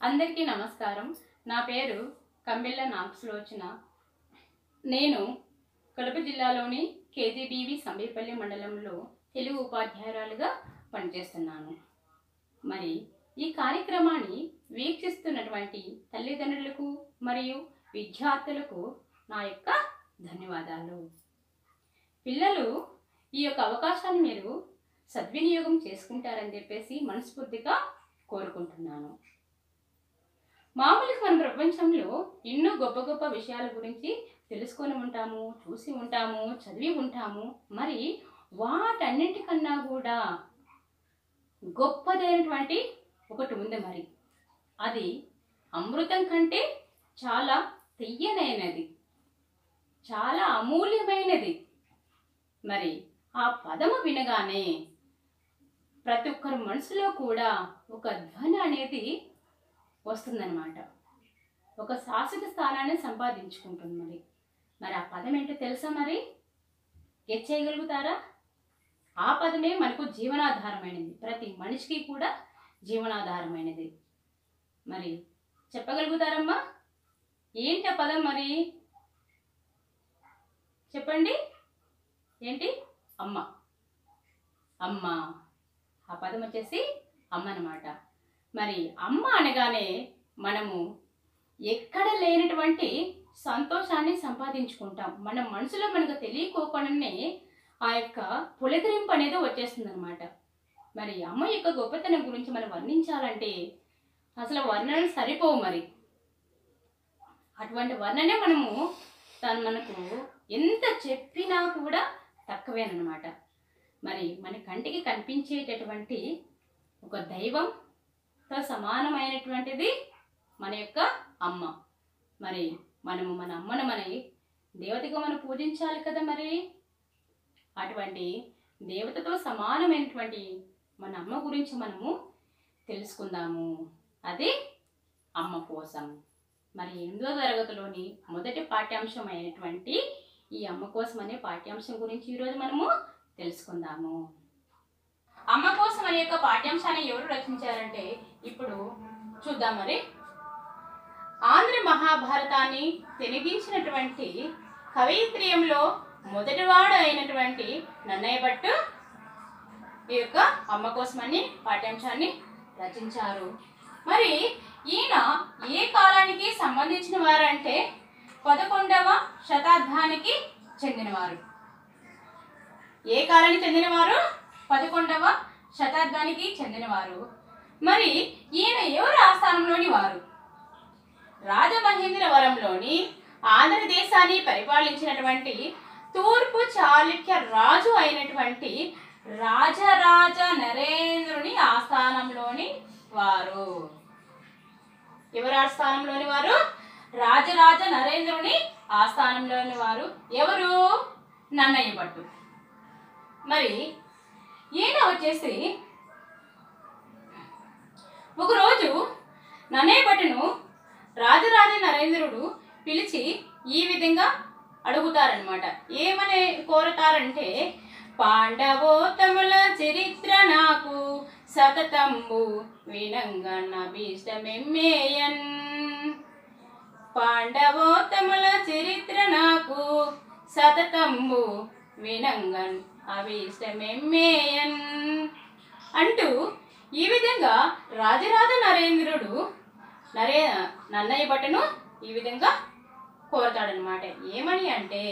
అందరికీ నమస్కారం నా పేరు కంబెల్ల నాగసులోచన నేను కడప జిల్లాలోని కేజీబీవి సంబేపల్లి మండలంలో తెలుగు ఉపాధ్యాయురాలుగా పనిచేస్తున్నాను మరి ఈ కార్యక్రమాన్ని వీక్షిస్తున్నటువంటి తల్లిదండ్రులకు మరియు విద్యార్థులకు నా యొక్క ధన్యవాదాలు పిల్లలు ఈ యొక్క అవకాశాన్ని మీరు సద్వినియోగం చేసుకుంటారని చెప్పేసి మనస్ఫూర్తిగా కోరుకుంటున్నాను మామూలుగా మన ప్రపంచంలో ఎన్నో గొప్ప గొప్ప విషయాల గురించి తెలుసుకొని ఉంటాము చూసి ఉంటాము చదివి ఉంటాము మరి వాటన్నిటికన్నా కూడా గొప్పదైనటువంటి ఒకటి ఉంది మరి అది అమృతం కంటే చాలా తీయనైనది చాలా అమూల్యమైనది మరి ఆ పదము వినగానే ప్రతి ఒక్కరి మనసులో కూడా ఒక ధ్వని అనేది వస్తుందన్నమాట ఒక శాశ్వత స్థానాన్ని సంపాదించుకుంటుంది మరి మరి ఆ పదం ఏంటో తెలుసా మరి గెట్ చేయగలుగుతారా ఆ పదమే మనకు జీవనాధారమైనది ప్రతి మనిషికి కూడా జీవనాధారమైనది మరి చెప్పగలుగుతారమ్మా ఏంటి ఆ పదం మరి చెప్పండి ఏంటి అమ్మ అమ్మ ఆ పదం వచ్చేసి అమ్మ అన్నమాట మరి అమ్మ అనగానే మనము ఎక్కడ లేనటువంటి సంతోషాన్ని సంపాదించుకుంటాం మన మనసులో మనకు తెలియకోకుండానే ఆ యొక్క పులకరింపు అనేది వచ్చేస్తుంది అనమాట మరి అమ్మ యొక్క గొప్పతనం గురించి మనం వర్ణించాలంటే అసలు వర్ణనలు సరిపోవు మరి అటువంటి వర్ణనే మనము తను మనకు ఎంత చెప్పినా కూడా తక్కువేనమాట మరి మన కంటికి కనిపించేటటువంటి ఒక దైవంతో సమానమైనటువంటిది మన యొక్క అమ్మ మరి మనము మన అమ్మను మన దేవతగా మనం పూజించాలి కదా మరి అటువంటి దేవతతో సమానమైనటువంటి మన అమ్మ గురించి మనము తెలుసుకుందాము అది అమ్మ కోసం మరి ఎనిమిదో తరగతిలోని మొదటి పాఠ్యాంశం అయినటువంటి ఈ అమ్మ కోసం అనే పాఠ్యాంశం గురించి ఈరోజు మనము తెలుసుకుందాము అమ్మ కోసం అనే యొక్క పాఠ్యాంశాన్ని ఎవరు రచించారంటే ఇప్పుడు చూద్దాం మరి ఆంధ్ర మహాభారతాన్ని తెనిగించినటువంటి కవయిత్రియంలో మొదటివాడు అయినటువంటి నన్నయ్య భట్టు ఈ యొక్క అమ్మ కోసమని పాఠ్యాంశాన్ని రచించారు మరి ఈయన ఏ కాలానికి సంబంధించిన వారంటే పదకొండవ శతాబ్దానికి చెందినవారు ఏ కాలానికి చెందినవారు పదకొండవ శతాబ్దానికి చెందినవారు మరి ఈయన ఎవరు ఆస్థానంలోని వారు రాజమహేంద్రవరంలోని ఆంధ్రదేశాన్ని పరిపాలించినటువంటి తూర్పు చాళుక్య రాజు అయినటువంటి రాజరాజ నరేంద్రుని ఆస్థానంలోని వారు ఎవరు ఆస్థానంలోని వారు రాజరాజ నరేంద్రుని ఆస్థానంలోని వారు ఎవరు నన్నయ్య భట్టు మరి ఈయన వచ్చేసి ఒకరోజు నన్నయ్య భట్టును రాజరాజ నరేంద్రుడు పిలిచి ఈ విధంగా అడుగుతారనమాట ఏమని కోరతారంటే పాండవోత్తముల చరిత్ర నాకు సతతంబు వినంగన్న భీష్టమెమ్మేయన్ పాండవోత్తముల చరిత్ర నాకు సతతంబు వినంగన్ అభీష్టమెమ్మేయన్ అంటూ ఈ విధంగా రాజరాజ నరేంద్రుడు నరే నన్నయ్య భట్టును ఈ విధంగా కోరతాడనమాట ఏమని అంటే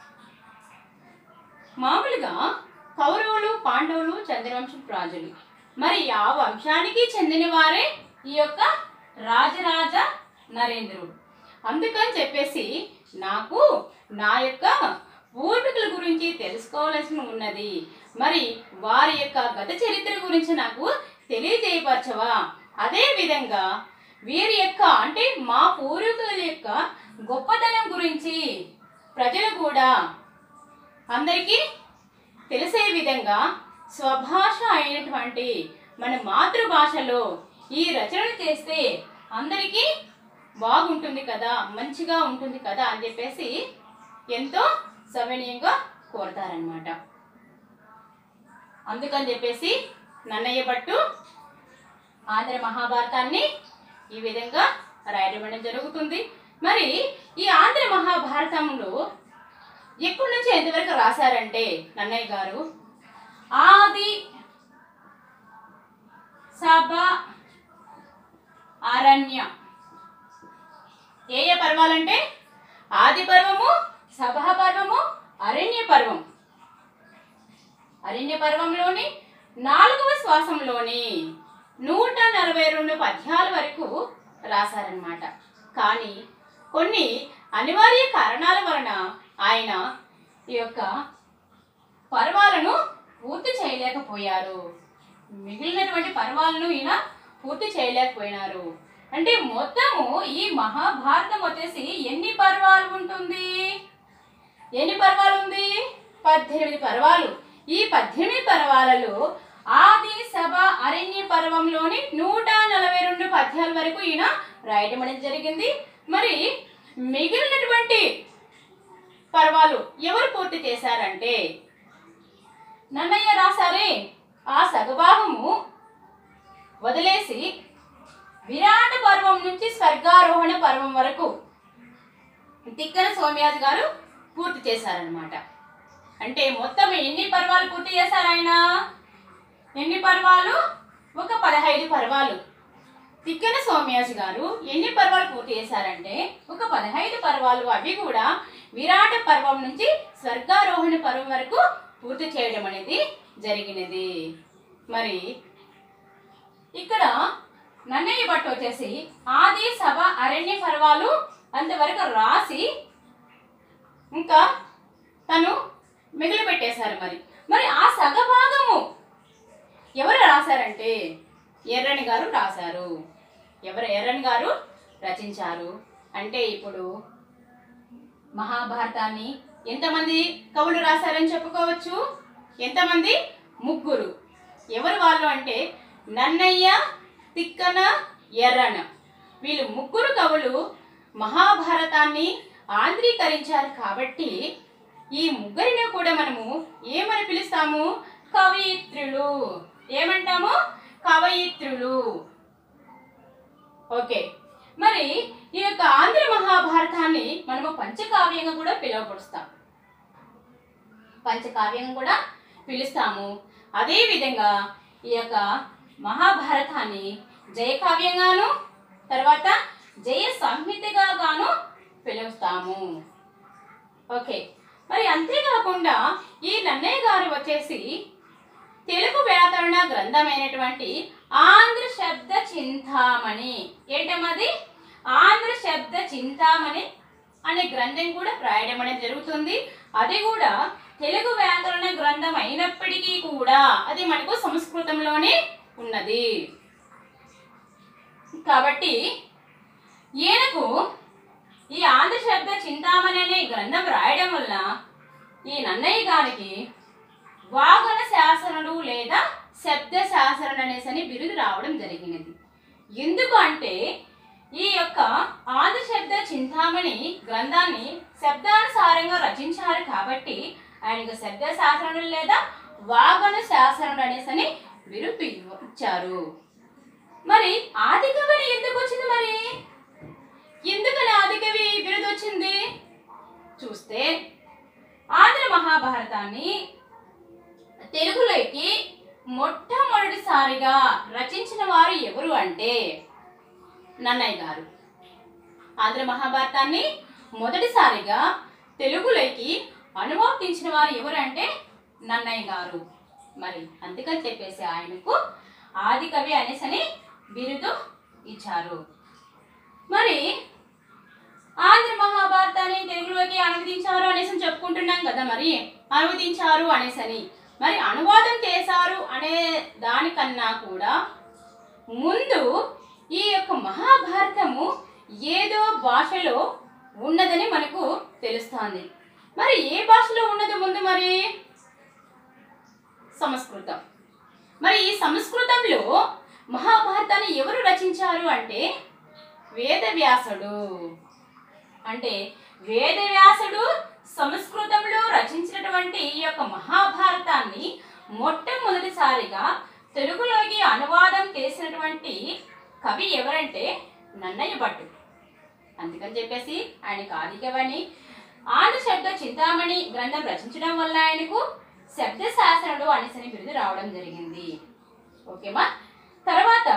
మామూలుగా కౌరవులు పాండవులు చంద్రవంశపు రాజులు మరి ఆ వంశానికి చెందిన వారే ఈ యొక్క రాజరాజ నరేంద్రుడు అందుకని చెప్పేసి నాకు నా యొక్క పూర్వీకుల గురించి తెలుసుకోవాల్సి ఉన్నది మరి వారి యొక్క గత చరిత్ర గురించి నాకు తెలియజేయపరచవా అదే విధంగా వీరి యొక్క అంటే మా పూర్వీకుల యొక్క గొప్పతనం గురించి ప్రజలు కూడా అందరికీ తెలిసే విధంగా స్వభాష అయినటువంటి మన మాతృభాషలో ఈ రచనలు చేస్తే అందరికీ బాగుంటుంది కదా మంచిగా ఉంటుంది కదా అని చెప్పేసి ఎంతో సవినీయంగా కోరతారనమాట అందుకని చెప్పేసి నన్నయ్య భట్టు ఆంధ్ర మహాభారతాన్ని ఈ విధంగా రాయడం జరుగుతుంది మరి ఈ ఆంధ్ర మహాభారతంలో ఎక్కడి నుంచి ఎంతవరకు రాశారంటే నన్నయ్య గారు ఆది సభ అరణ్య ఏ ఏ పర్వాలంటే ఆది పర్వము సభా పర్వము అరణ్య పర్వం అరణ్య పర్వంలోని నాలుగవ శ్వాసంలోని నూట నలభై రెండు పద్యాల వరకు రాశారనమాట కానీ కొన్ని అనివార్య కారణాల వలన ఆయన ఈ యొక్క పర్వాలను పూర్తి చేయలేకపోయారు మిగిలినటువంటి పర్వాలను ఈయన పూర్తి చేయలేకపోయినారు అంటే మొత్తము ఈ మహాభారతం వచ్చేసి ఎన్ని పర్వాలు ఉంటుంది ఎన్ని పర్వాలు ఉంది పద్దెనిమిది పర్వాలు ఈ పద్దెనిమిది పర్వాలలో ఆది సభ అరణ్య పర్వంలోని నూట నలభై రెండు పద్యాల వరకు ఈయన రాయటం అనేది జరిగింది మరి మిగిలినటువంటి పర్వాలు ఎవరు పూర్తి చేశారంటే నన్నయ్య రాశారే ఆ సగభాగము వదిలేసి విరాట పర్వం నుంచి స్వర్గారోహణ పర్వం వరకు తిక్కన సోమయాజు గారు పూర్తి చేశారనమాట అంటే మొత్తం ఎన్ని పర్వాలు పూర్తి చేశారు ఆయన ఎన్ని పర్వాలు ఒక పదహైదు పర్వాలు తిక్కన సోమయాజు గారు ఎన్ని పర్వాలు పూర్తి చేశారంటే ఒక పదహైదు పర్వాలు అవి కూడా విరాట పర్వం నుంచి స్వర్గారోహణ పర్వం వరకు పూర్తి చేయడం అనేది జరిగినది మరి ఇక్కడ నన్నయ్య భట్ వచ్చేసి ఆది సభ అరణ్య పర్వాలు అంతవరకు రాసి ఇంకా తను మిగిలి పెట్టేశారు మరి మరి ఆ సగభాగము ఎవరు రాశారంటే ఎర్రని గారు రాశారు ఎవరు ఎర్రని గారు రచించారు అంటే ఇప్పుడు మహాభారతాన్ని ఎంతమంది కవులు రాశారని చెప్పుకోవచ్చు ఎంతమంది ముగ్గురు ఎవరు వాళ్ళు అంటే నన్నయ్య తిక్కన ఎర్రన వీళ్ళు ముగ్గురు కవులు మహాభారతాన్ని ఆంధ్రీకరించారు కాబట్టి ఈ ముగ్గురిని కూడా మనము ఏమని పిలుస్తాము కవయిత్రులు ఏమంటాము కవయిత్రులు ఓకే మరి ఈ యొక్క ఆంధ్ర మహాభారతాన్ని మనము పంచకావ్యంగా కూడా పిలువపరుస్తాం పంచకావ్యంగా కూడా పిలుస్తాము అదే విధంగా ఈ యొక్క మహాభారతాన్ని జయకావ్యంగాను తర్వాత జయ సంహితగా గాను పిలుస్తాము ఓకే మరి అంతేకాకుండా ఈ నన్నయ్య గారు వచ్చేసి తెలుగు వ్యాకరణ గ్రంథమైనటువంటి ఆంధ్ర శబ్ద చింతామణి ఏంటమ్మది ఆంధ్ర శబ్ద చింతామణి అనే గ్రంథం కూడా రాయడం అనేది జరుగుతుంది అది కూడా తెలుగు వ్యాకరణ గ్రంథం అయినప్పటికీ కూడా అది మనకు సంస్కృతంలోనే ఉన్నది కాబట్టి ఈయనకు ఈ ఆంధ్ర శబ్ద చింతామణి అనే గ్రంథం రాయడం వల్ల ఈ నన్నయ్య గారికి వాగన శాసనుడు లేదా శబ్ద శాసనుడు అనేసి అని బిరుదు రావడం జరిగినది ఎందుకు అంటే ఈ యొక్క ఆది శబ్ద చింతామణి గ్రంథాన్ని శబ్దానుసారంగా రచించారు కాబట్టి ఆయనకు శబ్ద శాసనుడు లేదా వాగన శాసనుడు అనేసి అని బిరుదు ఇచ్చారు మరి ఆదికవి అని ఎందుకు వచ్చింది మరి ఎందుకని ఆదికవి బిరుదు వచ్చింది చూస్తే ఆంధ్ర మహాభారతాన్ని తెలుగులోకి మొట్టమొదటిసారిగా రచించిన వారు ఎవరు అంటే నన్నయ్య గారు ఆంధ్ర మహాభారతాన్ని మొదటిసారిగా తెలుగులోకి అనువాదించిన వారు ఎవరు అంటే నన్నయ్య గారు మరి అందుకని చెప్పేసి ఆయనకు ఆది కవి అనేసని బిరుదు ఇచ్చారు మరి ఆంధ్ర మహాభారతాన్ని తెలుగులోకి అనువదించారు అనేసి చెప్పుకుంటున్నాం కదా మరి అనువదించారు అనేసని మరి అనువాదం చేశారు అనే దానికన్నా కూడా ముందు ఈ యొక్క మహాభారతము ఏదో భాషలో ఉన్నదని మనకు తెలుస్తోంది మరి ఏ భాషలో ఉన్నది ముందు మరి సంస్కృతం మరి ఈ సంస్కృతంలో మహాభారతాన్ని ఎవరు రచించారు అంటే వేదవ్యాసుడు అంటే వేదవ్యాసుడు సంస్కృతంలో రచించినటువంటి ఈ యొక్క మహాభారతాన్ని మొట్టమొదటిసారిగా తెలుగులోకి అనువాదం చేసినటువంటి కవి ఎవరంటే నన్నయ్య భట్టు అందుకని చెప్పేసి ఆయనకు ఆదికవని ఆంధ్ర శబ్ద చింతామణి గ్రంథం రచించడం వల్ల ఆయనకు శబ్ద శాసనుడు అనేసని బిరుదు రావడం జరిగింది ఓకేమా తర్వాత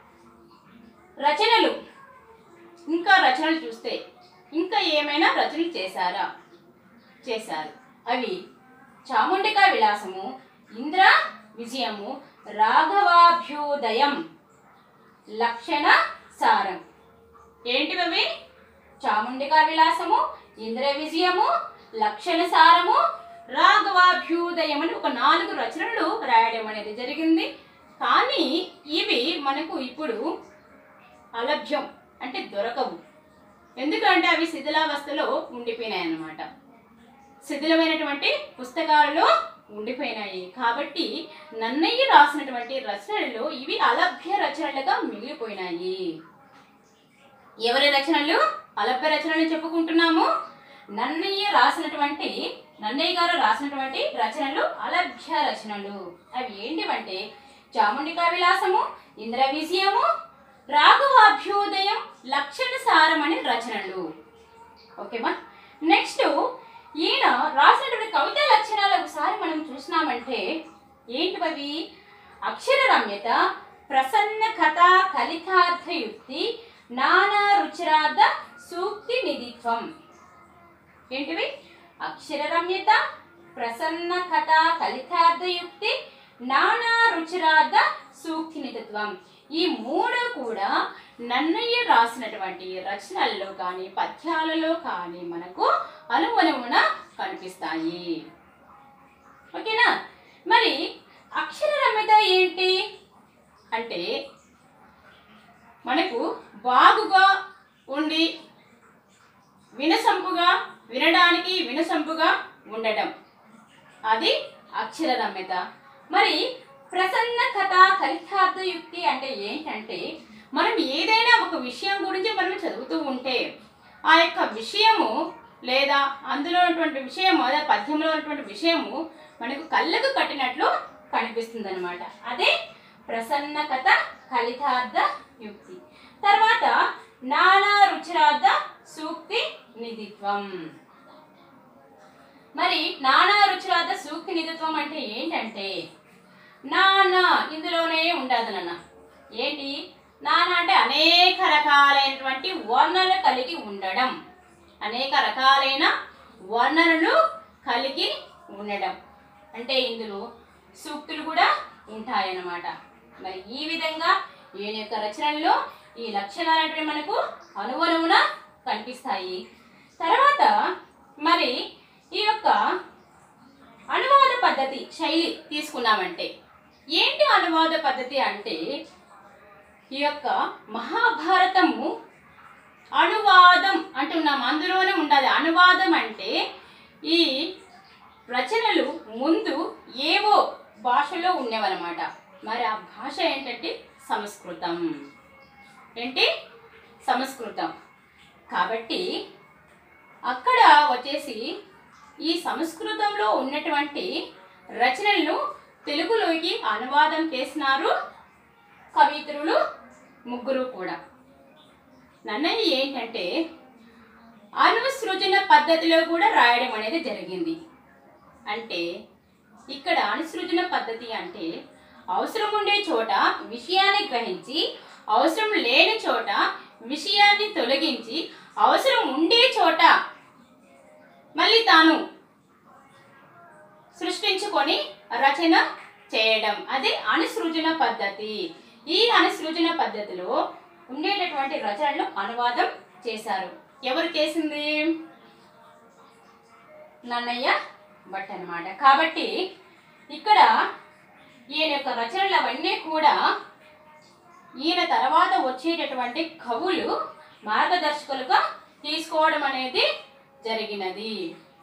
రచనలు ఇంకా రచనలు చూస్తే ఇంకా ఏమైనా రచనలు చేశారా చేశారు అవి చాముండికా విలాసము ఇంద్ర విజయము రాఘవాభ్యుదయం లక్షణ సారం ఏంటివి చాముండికా విలాసము ఇంద్ర విజయము లక్షణ సారము రాఘవాభ్యుదయం అని ఒక నాలుగు రచనలు రాయడం అనేది జరిగింది కానీ ఇవి మనకు ఇప్పుడు అలభ్యం అంటే దొరకవు ఎందుకంటే అవి శిథిలావస్థలో ఉండిపోయినాయి అన్నమాట శిథిలమైనటువంటి పుస్తకాలలో ఉండిపోయినాయి కాబట్టి నన్నయ్య రాసినటువంటి రచనలలో ఇవి అలభ్య రచనలుగా మిగిలిపోయినాయి ఎవరి రచనలు అలభ్య రచనలు చెప్పుకుంటున్నాము నన్నయ్య రాసినటువంటి నన్నయ్య గారు రాసినటువంటి రచనలు అలభ్య రచనలు అవి ఏంటివంటే చాముండికా విలాసము ఇంద్ర విజయము రాఘవాభ్యుదయం లక్షణ సారం అనే రచనలు ఓకేమా నెక్స్ట్ ఈయన రాసినటువంటి కవితా లక్షణాలు ఒకసారి మనం చూసినామంటే ఏంటివి అక్షర రమ్యత ప్రసన్న కథ కలితార్థయుక్తి నానా రుచిరార్థ సూక్తి నిధిత్వం ఏంటివి అక్షర రమ్యత ప్రసన్న కథ కలితార్థయుక్తి నానా రుచిరార్థ సూక్తి నిధిత్వం ఈ మూడు కూడా నన్నయ్య రాసినటువంటి రచనల్లో కానీ పద్యాలలో కానీ మనకు అనుగుణమున కనిపిస్తాయి ఓకేనా మరి అక్షర రమ్యత ఏంటి అంటే మనకు బాగుగా ఉండి వినసంపుగా వినడానికి వినసంపుగా ఉండటం అది అక్షర రమ్యత మరి ప్రసన్న కథ కలితార్థయుక్తి అంటే ఏంటంటే మనం ఏదైనా ఒక విషయం గురించి మనం చదువుతూ ఉంటే ఆ యొక్క విషయము లేదా అందులో ఉన్నటువంటి విషయము అదే పద్యంలో ఉన్నటువంటి విషయము మనకు కళ్ళకు కట్టినట్లు కనిపిస్తుంది అనమాట అదే ప్రసన్న కథ కలితార్థ యుక్తి తర్వాత నానా రుచిరార్థ సూక్తి నిధిత్వం మరి నానా రుచిరార్థ సూక్తి నిధిత్వం అంటే ఏంటంటే నానా ఇందులోనే ఉండదు నాన్న ఏంటి నానా అంటే అనేక రకాలైనటువంటి వర్ణనలు కలిగి ఉండడం అనేక రకాలైన వర్ణనలు కలిగి ఉండడం అంటే ఇందులో సూక్తులు కూడా ఉంటాయన్నమాట మరి ఈ విధంగా ఈయన యొక్క రచనల్లో ఈ లక్షణాలు అనేవి మనకు అనువనువున కనిపిస్తాయి తర్వాత మరి ఈ యొక్క అనువాద పద్ధతి శైలి తీసుకున్నామంటే ఏంటి అనువాద పద్ధతి అంటే ఈ యొక్క మహాభారతము అనువాదం అంటున్నాం అందులోనే ఉండాలి అనువాదం అంటే ఈ రచనలు ముందు ఏవో భాషలో ఉండేవన్నమాట మరి ఆ భాష ఏంటంటే సంస్కృతం ఏంటి సంస్కృతం కాబట్టి అక్కడ వచ్చేసి ఈ సంస్కృతంలో ఉన్నటువంటి రచనలను తెలుగులోకి అనువాదం చేసినారు కవిత్రులు ముగ్గురు కూడా నన్నయ్య ఏంటంటే అనుసృజన పద్ధతిలో కూడా రాయడం అనేది జరిగింది అంటే ఇక్కడ అనుసృజన పద్ధతి అంటే అవసరం ఉండే చోట విషయాన్ని గ్రహించి అవసరం లేని చోట విషయాన్ని తొలగించి అవసరం ఉండే చోట మళ్ళీ తాను సృష్టించుకొని రచన చేయడం అదే అనుసృజన పద్ధతి ఈ అనుసృజన పద్ధతిలో ఉండేటటువంటి రచనలు అనువాదం చేశారు ఎవరు చేసింది నన్నయ్య భట్ అన్నమాట కాబట్టి ఇక్కడ ఈయన యొక్క రచనలు అవన్నీ కూడా ఈయన తర్వాత వచ్చేటటువంటి కవులు మార్గదర్శకులుగా తీసుకోవడం అనేది జరిగినది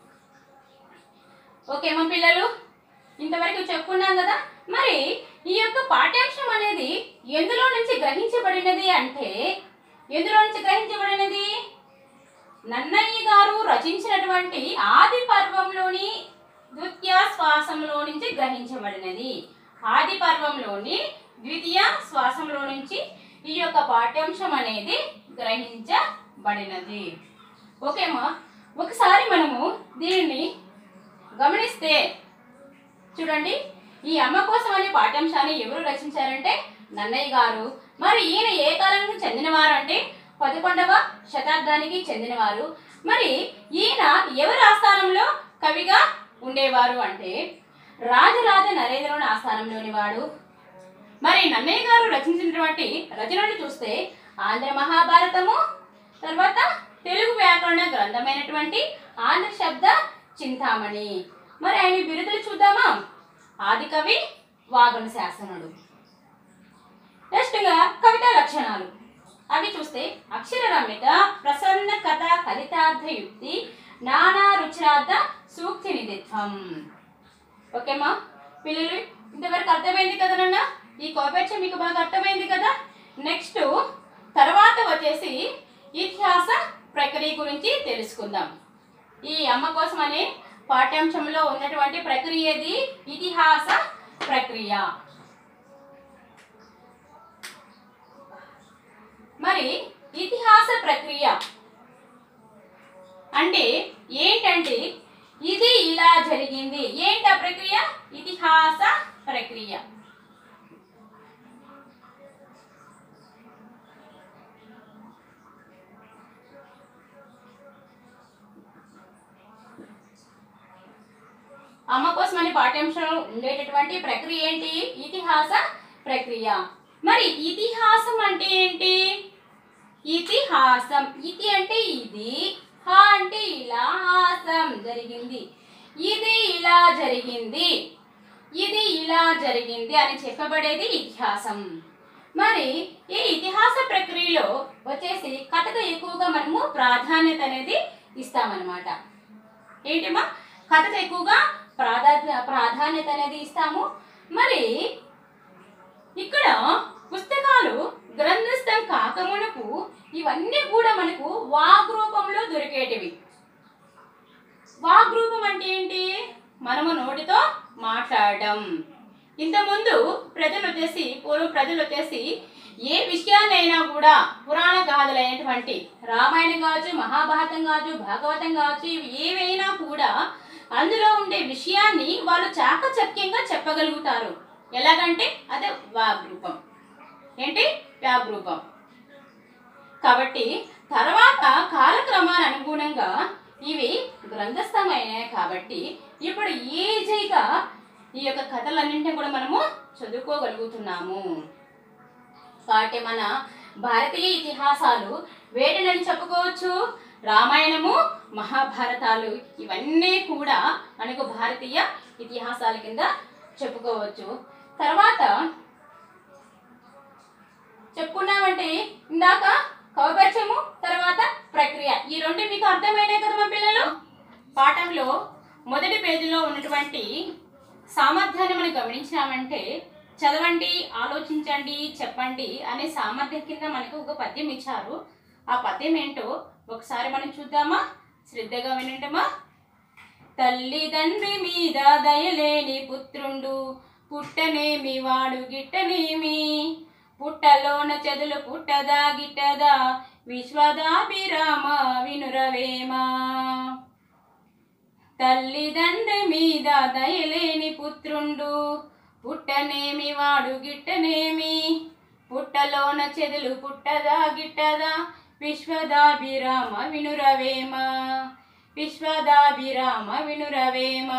ఓకేమా పిల్లలు ఇంతవరకు చెప్పుకున్నాం కదా మరి ఈ యొక్క పాఠ్యాంశం అనేది ఎందులో నుంచి గ్రహించబడినది అంటే ఎందులో నుంచి గ్రహించబడినది నన్నయ్య గారు రచించినటువంటి ఆది పర్వంలోని ద్వితీయ శ్వాసంలో నుంచి గ్రహించబడినది ఆది పర్వంలోని ద్వితీయ శ్వాసంలో నుంచి ఈ యొక్క పాఠ్యాంశం అనేది గ్రహించబడినది ఓకేమా ఒకసారి మనము దీనిని గమనిస్తే చూడండి ఈ అమ్మ కోసం అనే పాఠ్యాంశాన్ని ఎవరు రచించారంటే నన్నయ్య గారు మరి ఈయన ఏ కాలానికి చెందినవారు అంటే పదకొండవ శతాబ్దానికి చెందినవారు మరి ఈయన ఎవరి ఆస్థానంలో కవిగా ఉండేవారు అంటే రాజరాజ నరేంద్రుని ఆస్థానంలోని వాడు మరి నన్నయ్య గారు రచించినటువంటి రచనలు చూస్తే ఆంధ్ర మహాభారతము తర్వాత తెలుగు వ్యాకరణ గ్రంథమైనటువంటి ఆంధ్ర శబ్ద చింతామణి మరి ఆయన బిరుదులు చూద్దామా ఆదికవి వాగన శాసనుడు నెక్స్ట్గా కవితా లక్షణాలు అవి చూస్తే అక్షర రమ్యత ప్రసన్న కథ కలితార్థ యుక్తి నానా రుచిరార్థ సూక్తి నిధిత్వం ఓకేమా పిల్లలు ఇంతవరకు అర్థమైంది కదా నాన్న ఈ కోపేక్ష మీకు బాగా అర్థమైంది కదా నెక్స్ట్ తర్వాత వచ్చేసి ఇతిహాస ప్రక్రియ గురించి తెలుసుకుందాం ఈ అమ్మ కోసం అనే పాఠ్యాంశంలో ఉన్నటువంటి ప్రక్రియ ఏది ఇతిహాస ప్రక్రియ మరి ఇతిహాస ప్రక్రియ అంటే ఏంటంటే ఇది ఇలా జరిగింది ఏంటి ఆ ప్రక్రియ ఇతిహాస ప్రక్రియ అమ్మ కోసమని పాఠ్యాంశంలో ఉండేటటువంటి ప్రక్రియ ఏంటి ఇతిహాస ప్రక్రియ మరి ఇతిహాసం అంటే ఏంటి ఇతిహాసం ఇతి అంటే ఇది హా అంటే ఇలా హాసం జరిగింది ఇది ఇలా జరిగింది ఇది ఇలా జరిగింది అని చెప్పబడేది ఇతిహాసం మరి ఈ ఇతిహాస ప్రక్రియలో వచ్చేసి కథకు ఎక్కువగా మనము ప్రాధాన్యత అనేది ఇస్తామన్నమాట ఏంటమ్మా కథకు ఎక్కువగా ప్రాధాన్య ప్రాధాన్యత అనేది ఇస్తాము మరి ఇక్కడ పుస్తకాలు గ్రంథస్థం కాకమునకు ఇవన్నీ కూడా మనకు వాగ్ రూపంలో దొరికేటివి వాగ్ రూపం అంటే ఏంటి మనము నోటితో మాట్లాడడం ఇంతకుముందు ప్రజలు వచ్చేసి పూర్వం ప్రజలు వచ్చేసి ఏ విషయాన్నైనా కూడా పురాణ గాథలైనటువంటి రామాయణం కావచ్చు మహాభారతం కావచ్చు భాగవతం కావచ్చు ఇవి ఏవైనా కూడా అందులో ఉండే విషయాన్ని వాళ్ళు చాకచక్యంగా చెప్పగలుగుతారు ఎలాగంటే అదే వాగ్రూపం ఏంటి వ్యాగ్రూపం కాబట్టి తర్వాత కాలక్రమాన్ని అనుగుణంగా ఇవి గ్రంథస్థమైనాయి కాబట్టి ఇప్పుడు ఈజీగా ఈ యొక్క కథలన్నింటినీ కూడా మనము చదువుకోగలుగుతున్నాము కాబట్టి మన భారతీయ ఇతిహాసాలు వేటినని చెప్పుకోవచ్చు రామాయణము మహాభారతాలు ఇవన్నీ కూడా మనకు భారతీయ ఇతిహాసాల కింద చెప్పుకోవచ్చు తర్వాత చెప్పుకున్నామంటే ఇందాక కవపరిచయము తర్వాత ప్రక్రియ ఈ రెండు మీకు అర్థమైనాయి కదా మా పిల్లలు పాఠంలో మొదటి పేజీలో ఉన్నటువంటి సామర్థ్యాన్ని మనం గమనించామంటే చదవండి ఆలోచించండి చెప్పండి అనే సామర్థ్యం కింద మనకు ఒక పద్యం ఇచ్చారు ఆ పద్యం ఏంటో ఒకసారి మనం చూద్దామా శ్రద్ధగా వినంటమా తల్లిదండ్రి మీద దయలేని పుత్రుండు పుట్టనేమి వాడు గిట్టనేమి పుట్టలోన చెదులు పుట్టదా గిట్టదా విశ్వదాభిరామ వినురవేమా తల్లిదండ్రి మీద దయలేని పుత్రుండు పుట్టనేమి వాడు గిట్టనేమి పుట్టలోన చెదులు పుట్టదా గిట్టదా విశ్వదాభిరామ వినురవేమ విశ్వదాభిరామ వినురవేమ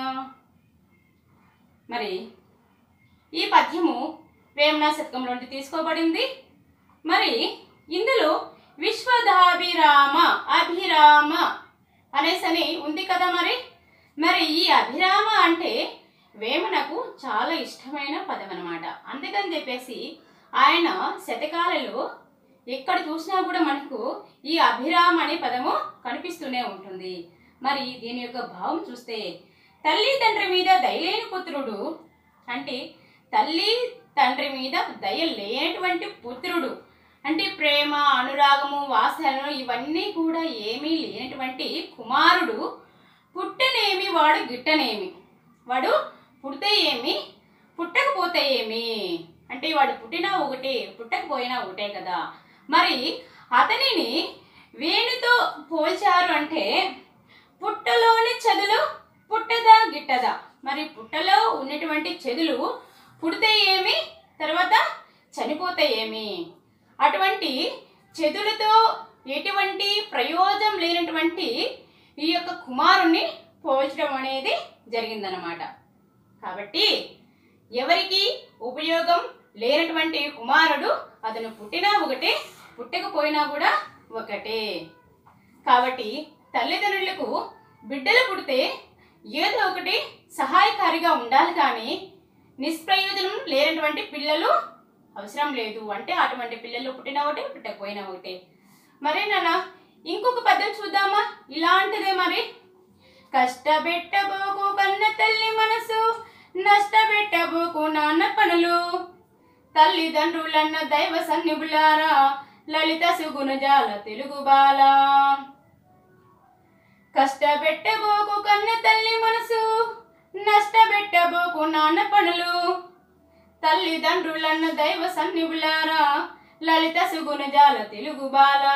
మరి ఈ పద్యము వేమన శతకంలో నుండి తీసుకోబడింది మరి ఇందులో విశ్వదాభిరామ అభిరామ అనేసని ఉంది కదా మరి మరి ఈ అభిరామ అంటే వేమనకు చాలా ఇష్టమైన పదం అనమాట అందుకని చెప్పేసి ఆయన శతకాలలో ఎక్కడ చూసినా కూడా మనకు ఈ అభిరామ అనే పదము కనిపిస్తూనే ఉంటుంది మరి దీని యొక్క భావం చూస్తే తల్లి తండ్రి మీద దయలేని పుత్రుడు అంటే తల్లి తండ్రి మీద దయ లేనటువంటి పుత్రుడు అంటే ప్రేమ అనురాగము వాసనలు ఇవన్నీ కూడా ఏమీ లేనటువంటి కుమారుడు పుట్టనేమి వాడు గిట్టనేమి వాడు పుడితే ఏమి పుట్టకపోతే ఏమి అంటే వాడు పుట్టినా ఒకటే పుట్టకపోయినా ఒకటే కదా మరి అతనిని వేణుతో పోల్చారు అంటే పుట్టలోని చెదులు పుట్టదా గిట్టదా మరి పుట్టలో ఉన్నటువంటి చెదులు పుడితే ఏమి తర్వాత చనిపోతే ఏమి అటువంటి చెదులతో ఎటువంటి ప్రయోజనం లేనటువంటి ఈ యొక్క కుమారుణ్ణి పోల్చడం అనేది జరిగిందనమాట కాబట్టి ఎవరికి ఉపయోగం లేనటువంటి కుమారుడు అతను పుట్టినా ఒకటే పుట్టకపోయినా కూడా ఒకటే కాబట్టి తల్లిదండ్రులకు బిడ్డలు పుడితే ఏదో ఒకటి సహాయకారిగా ఉండాలి కానీ నిష్ప్రయోజనం లేనటువంటి పిల్లలు అవసరం లేదు అంటే అటువంటి పిల్లలు పుట్టినా ఒకటే పుట్టకపోయినా ఒకటే మరి నాన్న ఇంకొక పద్యం చూద్దామా ఇలాంటిదే మరి కష్టపెట్టబోకు కన్న తల్లి మనసు నష్టపెట్టబోకు నాన్న పనులు తల్లిదండ్రులన్న దైవ సన్నిపులారా లలిత సుగుణజాల తెలుగు బాల కష్టపెట్టబోకు కన్న తల్లి మనసు నష్టపెట్టబోకు నాన్న పనులు తల్లిదండ్రులన్న దైవ సన్నిపులారా లలిత సుగుణజాల తెలుగు బాల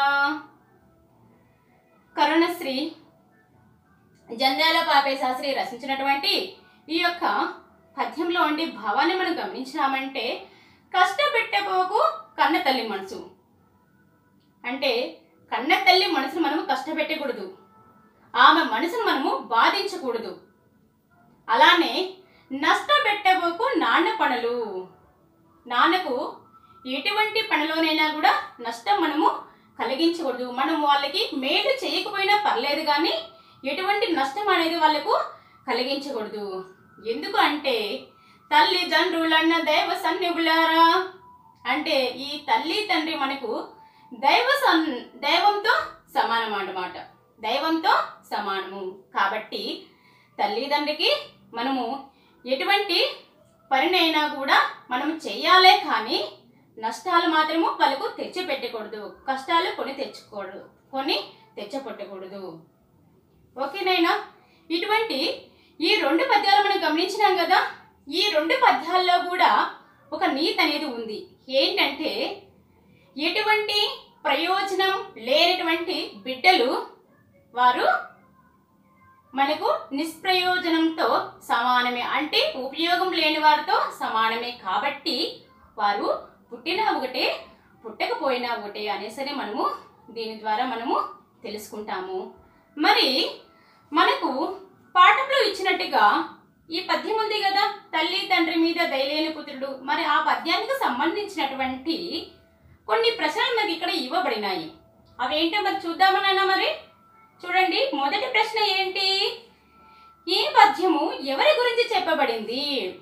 కరుణశ్రీ జంధ్యాల పాపే శాస్త్రి రచించినటువంటి ఈ యొక్క పద్యంలో ఉండి భావాన్ని మనం గమనించినామంటే కష్టపెట్టబోకు కన్న తల్లి మనసు అంటే కన్న తల్లి మనసును మనము కష్టపెట్టకూడదు ఆమె మనసును మనము బాధించకూడదు అలానే నష్టపెట్టబోకు నాన్న పనులు నాన్నకు ఎటువంటి పనిలోనైనా కూడా నష్టం మనము కలిగించకూడదు మనం వాళ్ళకి మేలు చేయకపోయినా పర్లేదు కానీ ఎటువంటి నష్టం అనేది వాళ్ళకు కలిగించకూడదు ఎందుకు అంటే తల్లిదండ్రులన్న దైవ సన్నిపులారా అంటే ఈ తల్లి తండ్రి మనకు దైవ సన్ దైవంతో సమానం అన్నమాట దైవంతో సమానము కాబట్టి తల్లిదండ్రికి మనము ఎటువంటి పనినైనా కూడా మనం చెయ్యాలే కానీ నష్టాలు మాత్రము వాళ్ళకు తెచ్చిపెట్టకూడదు కష్టాలు కొని తెచ్చుకోడు కొని తెచ్చపెట్టకూడదు ఓకేనైనా ఇటువంటి ఈ రెండు పద్యాలు మనం గమనించినాం కదా ఈ రెండు పద్యాల్లో కూడా ఒక నీతి అనేది ఉంది ఏంటంటే ఎటువంటి ప్రయోజనం లేనటువంటి బిడ్డలు వారు మనకు నిష్ప్రయోజనంతో సమానమే అంటే ఉపయోగం లేని వారితో సమానమే కాబట్టి వారు పుట్టినా ఒకటే పుట్టకపోయినా ఒకటే అనేసరి మనము దీని ద్వారా మనము తెలుసుకుంటాము మరి మనకు పాఠంలో ఇచ్చినట్టుగా ఈ పద్యం ఉంది కదా తల్లి తండ్రి మీద దయలేని పుత్రుడు మరి ఆ పద్యానికి సంబంధించినటువంటి కొన్ని ప్రశ్నలు మనకి ఇక్కడ ఇవ్వబడినాయి అవేంటో మరి చూద్దామన్నా మరి చూడండి మొదటి ప్రశ్న ఏంటి ఈ పద్యము ఎవరి గురించి చెప్పబడింది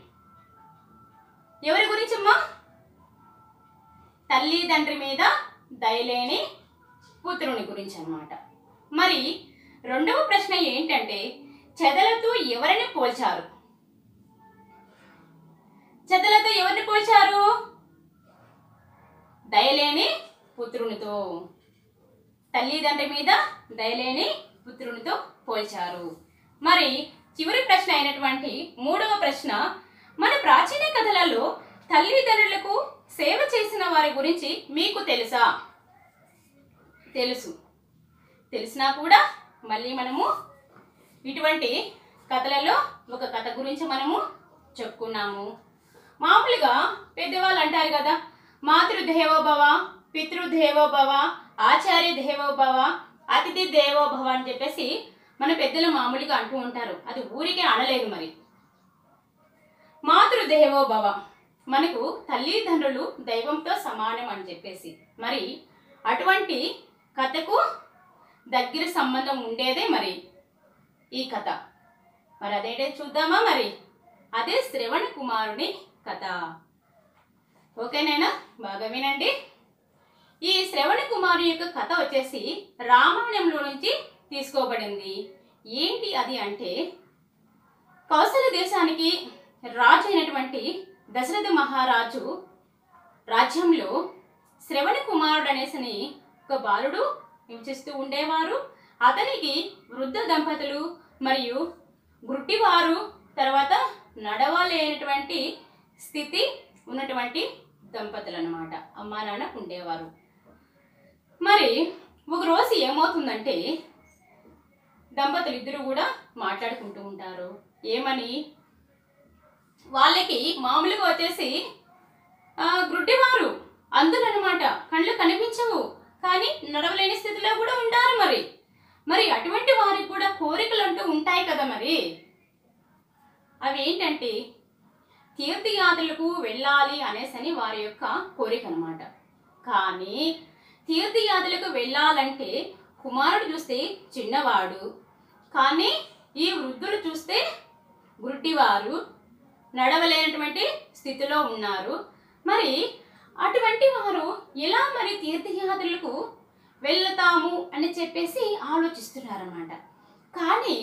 ఎవరి గురించమ్మా తల్లి తండ్రి మీద దయలేని పుత్రుని గురించి అన్నమాట మరి రెండవ ప్రశ్న ఏంటంటే చెదలతో ఎవరిని పోల్చారు చెదలతో ఎవరిని పోల్చారు దయలేని పుత్రునితో తల్లిదండ్రి మీద దయలేని పుత్రునితో పోల్చారు మరి చివరి ప్రశ్న అయినటువంటి మూడవ ప్రశ్న మన ప్రాచీన కథలలో తల్లిదండ్రులకు సేవ చేసిన వారి గురించి మీకు తెలుసా తెలుసు తెలిసినా కూడా మళ్ళీ మనము ఇటువంటి కథలలో ఒక కథ గురించి మనము చెప్పుకున్నాము మామూలుగా పెద్దవాళ్ళు అంటారు కదా మాతృదేవోభవ పితృదేవోభవ ఆచార్య దేవోభవ అతిథి దేవోభవ అని చెప్పేసి మన పెద్దలు మామూలుగా అంటూ ఉంటారు అది ఊరికే అనలేదు మరి మాతృదేవోభవ మనకు తల్లిదండ్రులు దైవంతో సమానం అని చెప్పేసి మరి అటువంటి కథకు దగ్గర సంబంధం ఉండేదే మరి ఈ కథ మరి అదేంటే చూద్దామా మరి అదే శ్రవణ కుమారుని కథ ఓకేనేనా బాగా వినండి ఈ శ్రవణ కుమారు యొక్క కథ వచ్చేసి రామాయణంలో నుంచి తీసుకోబడింది ఏంటి అది అంటే కౌశల దేశానికి రాజు అయినటువంటి దశరథ మహారాజు రాజ్యంలో శ్రవణ కుమారుడు అనేసని ఒక బాలుడు నివసిస్తూ ఉండేవారు అతనికి వృద్ధ దంపతులు మరియు గుడ్డివారు తర్వాత నడవలేనటువంటి స్థితి ఉన్నటువంటి దంపతులు అనమాట అమ్మా నాన్న ఉండేవారు మరి ఒక రోజు ఏమవుతుందంటే దంపతులు ఇద్దరు కూడా మాట్లాడుకుంటూ ఉంటారు ఏమని వాళ్ళకి మామూలుగా వచ్చేసి ఆ, గ్రుడ్డివారు అందులనమాట కళ్ళు కనిపించవు కానీ నడవలేని స్థితిలో కూడా ఉంటారు మరి మరి అటువంటి వారికి కూడా కోరికలు అంటూ ఉంటాయి కదా మరి అవి ఏంటంటే తీర్థయాత్రలకు వెళ్ళాలి అనేసని వారి యొక్క కోరిక అనమాట కానీ తీర్థయాత్రలకు వెళ్ళాలంటే కుమారుడు చూస్తే చిన్నవాడు కానీ ఈ వృద్ధులు చూస్తే గుడ్డివారు నడవలేనటువంటి స్థితిలో ఉన్నారు మరి అటువంటి వారు ఎలా మరి తీర్థయాత్రలకు వెళ్తాము అని చెప్పేసి ఆలోచిస్తున్నారన్నమాట కానీ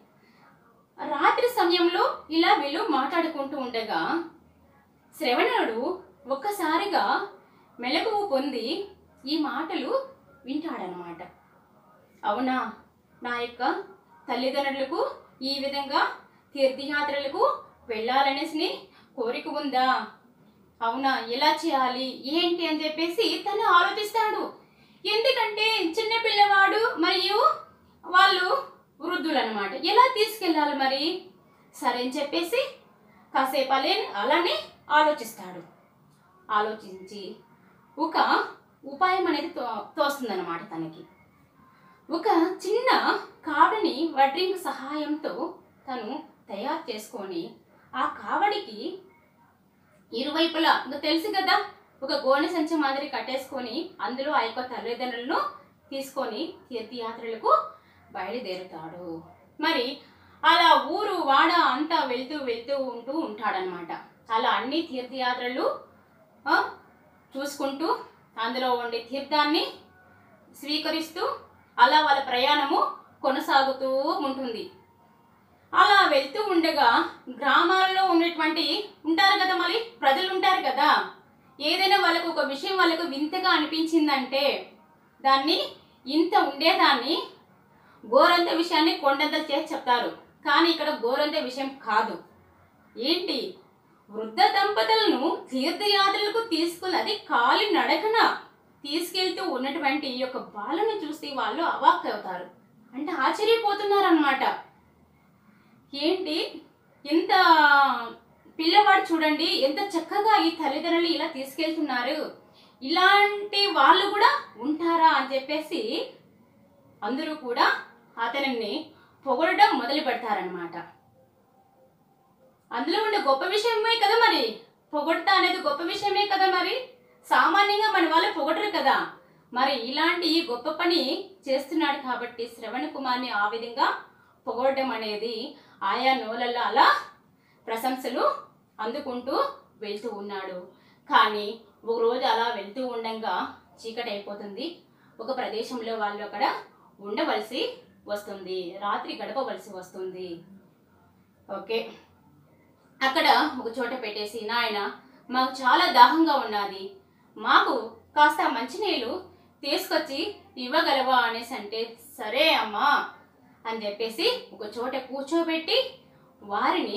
రాత్రి సమయంలో ఇలా వీళ్ళు మాట్లాడుకుంటూ ఉండగా శ్రవణుడు ఒక్కసారిగా మెలకువ పొంది ఈ మాటలు వింటాడనమాట అవునా నా యొక్క తల్లిదండ్రులకు ఈ విధంగా తీర్థయాత్రలకు వెళ్ళాలనేసి కోరిక ఉందా అవునా ఎలా చేయాలి ఏంటి అని చెప్పేసి తను ఆలోచిస్తాడు ఎందుకంటే చిన్న పిల్లవాడు మరియు వాళ్ళు వృద్ధులు అనమాట ఎలా తీసుకెళ్ళాలి మరి సరే అని చెప్పేసి కాసేపు అలే అలానే ఆలోచిస్తాడు ఆలోచించి ఒక ఉపాయం అనేది తో తోస్తుందన్నమాట తనకి ఒక చిన్న కావడిని వడ్రింగ్ సహాయంతో తను తయారు చేసుకొని ఆ కావడికి ఇరువైపులా ఇంకా తెలుసు కదా ఒక గోనె సంచి మాదిరి కట్టేసుకొని అందులో ఆ యొక్క తల్లిదండ్రులను తీసుకొని తీర్థయాత్రలకు బయలుదేరుతాడు మరి అలా ఊరు వాడ అంతా వెళ్తూ వెళ్తూ ఉంటూ ఉంటాడనమాట అలా అన్ని తీర్థయాత్రలు ఆ, చూసుకుంటూ అందులో ఉండే తీర్థాన్ని స్వీకరిస్తూ అలా వాళ్ళ ప్రయాణము కొనసాగుతూ ఉంటుంది అలా వెళ్తూ ఉండగా గ్రామాలలో ఉన్నటువంటి ఉంటారు కదా మరి ప్రజలు ఉంటారు కదా ఏదైనా వాళ్ళకు ఒక విషయం వాళ్ళకు వింతగా అనిపించిందంటే దాన్ని ఇంత ఉండేదాన్ని గోరంత విషయాన్ని కొండంత చేసి చెప్తారు కానీ ఇక్కడ గోరంత విషయం కాదు ఏంటి వృద్ధ దంపతులను తీర్థయాత్రలకు తీసుకుని అది కాలి నడకన తీసుకెళ్తూ ఉన్నటువంటి ఈ యొక్క బాలను చూసి వాళ్ళు అవాక్ అవుతారు అంటే ఆశ్చర్యపోతున్నారు అనమాట ఏంటి ఎంత పిల్లవాడు చూడండి ఎంత చక్కగా ఈ తల్లిదండ్రులు ఇలా తీసుకెళ్తున్నారు ఇలాంటి వాళ్ళు కూడా ఉంటారా అని చెప్పేసి అందరూ కూడా అతనిని పొగడడం మొదలు పెడతారనమాట అందులో ఉండే గొప్ప విషయమే కదా మరి పొగడతా అనేది గొప్ప విషయమే కదా మరి సామాన్యంగా మన వాళ్ళు పొగడరు కదా మరి ఇలాంటి ఈ గొప్ప పని చేస్తున్నాడు కాబట్టి శ్రవణ కుమార్ని ఆ విధంగా పొగడడం అనేది ఆయా నోలల్లో అలా ప్రశంసలు అందుకుంటూ వెళ్తూ ఉన్నాడు కానీ ఒక రోజు అలా వెళ్తూ ఉండంగా చీకటి అయిపోతుంది ఒక ప్రదేశంలో వాళ్ళు అక్కడ ఉండవలసి వస్తుంది రాత్రి గడపవలసి వస్తుంది ఓకే అక్కడ ఒక చోట పెట్టేసి నాయన మాకు చాలా దాహంగా ఉన్నది మాకు కాస్త మంచినీళ్ళు తీసుకొచ్చి ఇవ్వగలవా అనేసి అంటే సరే అమ్మా అని చెప్పేసి ఒక చోట కూర్చోబెట్టి వారిని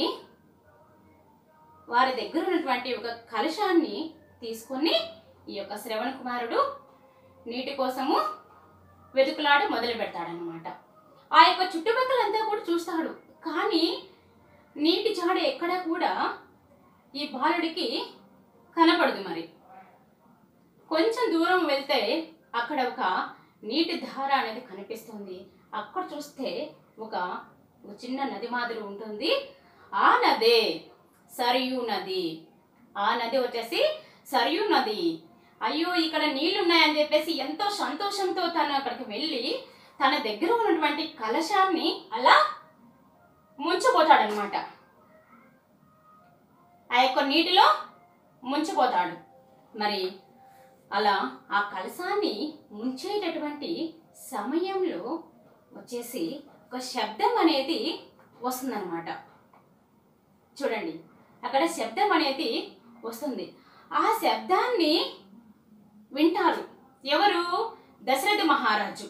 వారి దగ్గర ఉన్నటువంటి ఒక కలశాన్ని తీసుకొని ఈ యొక్క శ్రవణ కుమారుడు నీటి కోసము వెతుకులాడ మొదలు పెడతాడనమాట ఆ యొక్క చుట్టుపక్కలంతా కూడా చూస్తాడు కానీ నీటి జాడ ఎక్కడ కూడా ఈ బాలుడికి కనపడదు మరి కొంచెం దూరం వెళ్తే అక్కడ ఒక నీటి ధార అనేది కనిపిస్తుంది అక్కడ చూస్తే ఒక ఒక చిన్న నది మాదిరి ఉంటుంది ఆ నదే సరియు నది ఆ నది వచ్చేసి సరియు నది అయ్యో ఇక్కడ నీళ్లు ఉన్నాయని చెప్పేసి ఎంతో సంతోషంతో తను అక్కడికి వెళ్ళి తన దగ్గర ఉన్నటువంటి కలశాన్ని అలా ముంచిపోతాడనమాట ఆ యొక్క నీటిలో ముంచిపోతాడు మరి అలా ఆ కలశాన్ని ముంచేటటువంటి సమయంలో వచ్చేసి ఒక శబ్దం అనేది వస్తుందన్నమాట చూడండి అక్కడ శబ్దం అనేది వస్తుంది ఆ శబ్దాన్ని వింటారు ఎవరు దశరథ మహారాజు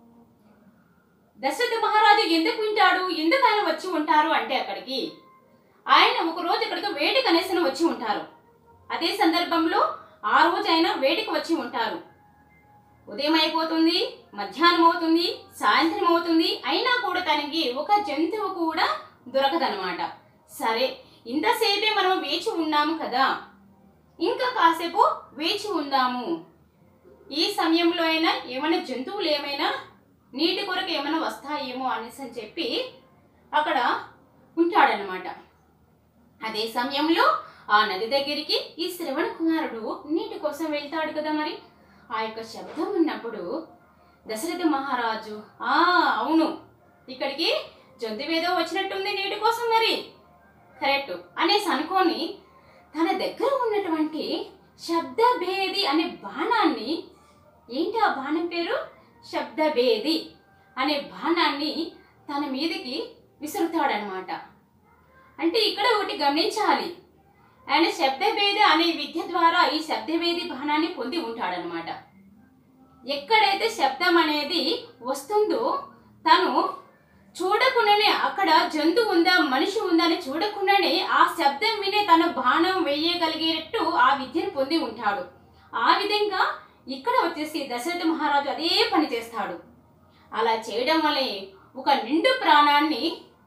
దశరథ మహారాజు ఎందుకు వింటాడు ఎందుకు ఆయన వచ్చి ఉంటారు అంటే అక్కడికి ఆయన ఒక రోజు ఇక్కడికి వేట కనేసిన వచ్చి ఉంటారు అదే సందర్భంలో ఆ రోజు ఆయన వేటకు వచ్చి ఉంటారు ఉదయం అయిపోతుంది మధ్యాహ్నం అవుతుంది సాయంత్రం అవుతుంది అయినా కూడా తనకి ఒక జంతువు కూడా దొరకదనమాట సరే ఇంతసేపే మనం వేచి ఉన్నాము కదా ఇంకా కాసేపు వేచి ఉందాము ఈ సమయంలో అయినా ఏమైనా జంతువులు ఏమైనా నీటి కొరకు ఏమైనా వస్తాయేమో అనేసి అని చెప్పి అక్కడ ఉంటాడనమాట అదే సమయంలో ఆ నది దగ్గరికి ఈ శ్రవణ కుమారుడు నీటి కోసం వెళ్తాడు కదా మరి ఆ యొక్క శబ్దం ఉన్నప్పుడు దశరథ మహారాజు ఆ అవును ఇక్కడికి జంతువేదో వచ్చినట్టుంది నీటి కోసం మరి కరెక్ట్ అనేసి అనుకొని తన దగ్గర ఉన్నటువంటి శబ్దభేది అనే బాణాన్ని ఏంటి ఆ బాణం పేరు శబ్దభేది అనే బాణాన్ని తన మీదకి విసురుతాడనమాట అంటే ఇక్కడ ఒకటి గమనించాలి ఆయన శబ్దభేది అనే విద్య ద్వారా ఈ శబ్దభేది బాణాన్ని పొంది ఉంటాడనమాట ఎక్కడైతే శబ్దం అనేది వస్తుందో తను చూడకుండానే అక్కడ జంతువు ఉందా మనిషి ఉందా అని చూడకుండానే ఆ శబ్దం వినే తన బాణం వేయగలిగేటట్టు ఆ విద్యను పొంది ఉంటాడు ఆ విధంగా ఇక్కడ వచ్చేసి దశరథ మహారాజు అదే పని చేస్తాడు అలా చేయడం వల్లే ఒక నిండు ప్రాణాన్ని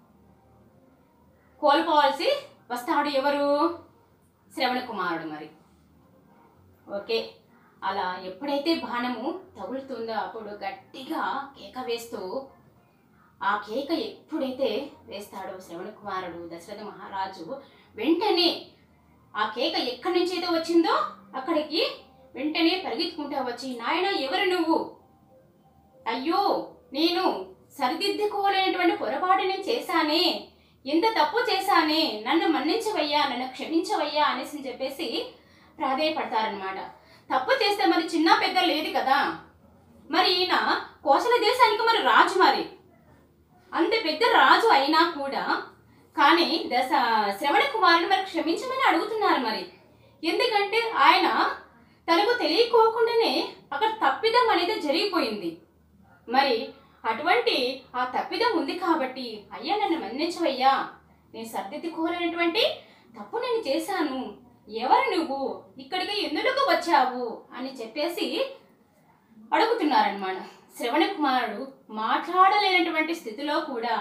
కోల్పోవాల్సి వస్తాడు ఎవరు శ్రవణ కుమారుడు మరి ఓకే అలా ఎప్పుడైతే బాణము తగులుతుందో అప్పుడు గట్టిగా కేక వేస్తూ ఆ కేక ఎప్పుడైతే వేస్తాడో శ్రవణ కుమారుడు దశరథ మహారాజు వెంటనే ఆ కేక ఎక్కడి నుంచి అయితే వచ్చిందో అక్కడికి వెంటనే పరిగెత్తుకుంటా వచ్చి నాయన ఎవరు నువ్వు అయ్యో నేను సరిదిద్దుకోలేనటువంటి పొరపాటు నేను చేశానే ఎంత తప్పు చేశానే నన్ను మన్నించవయ్యా నన్ను క్షమించవయ్యా అనేసి చెప్పేసి ప్రాధేయపడతారనమాట తప్పు చేస్తే మరి చిన్న పెద్ద లేదు కదా మరి ఈయన కోసల దేశానికి మరి రాజు మరి అంత పెద్ద రాజు అయినా కూడా కానీ దశ శ్రవణ కుమారుని మరి క్షమించమని అడుగుతున్నారు మరి ఎందుకంటే ఆయన తనకు తెలియకోకుండానే అక్కడ తప్పిదం అనేది జరిగిపోయింది మరి అటువంటి ఆ తప్పిదం ఉంది కాబట్టి అయ్యా నన్ను మన్నించవయ్యా నేను సర్దిద్దుకోలేనటువంటి తప్పు నేను చేశాను ఎవరు నువ్వు ఇక్కడికి ఎందుకు వచ్చావు అని చెప్పేసి అడుగుతున్నారనమాట శ్రవణ కుమారుడు మాట్లాడలేనటువంటి స్థితిలో కూడా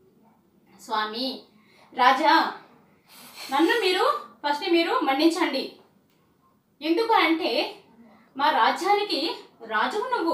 స్వామి రాజా నన్ను మీరు ఫస్ట్ మీరు మన్నించండి ఎందుకు అంటే మా రాజ్యానికి రాజువు నువ్వు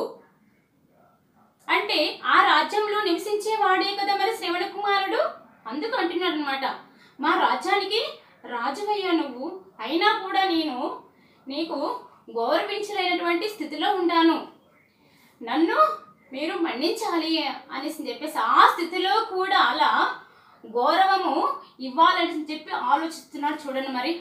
అంటే ఆ రాజ్యంలో నివసించే వాడే కదా మరి శ్రవణ కుమారుడు అందుకు అంటున్నాడు అనమాట మా రాజ్యానికి రాజువయ్యా నువ్వు అయినా కూడా నేను నీకు గౌరవించలేనటువంటి స్థితిలో ఉన్నాను నన్ను మీరు మన్నించాలి అనేసి చెప్పేసి ఆ స్థితిలో కూడా అలా గౌరవము ఇవ్వాలని చెప్పి ఆలోచిస్తున్నాడు చూడండి మరి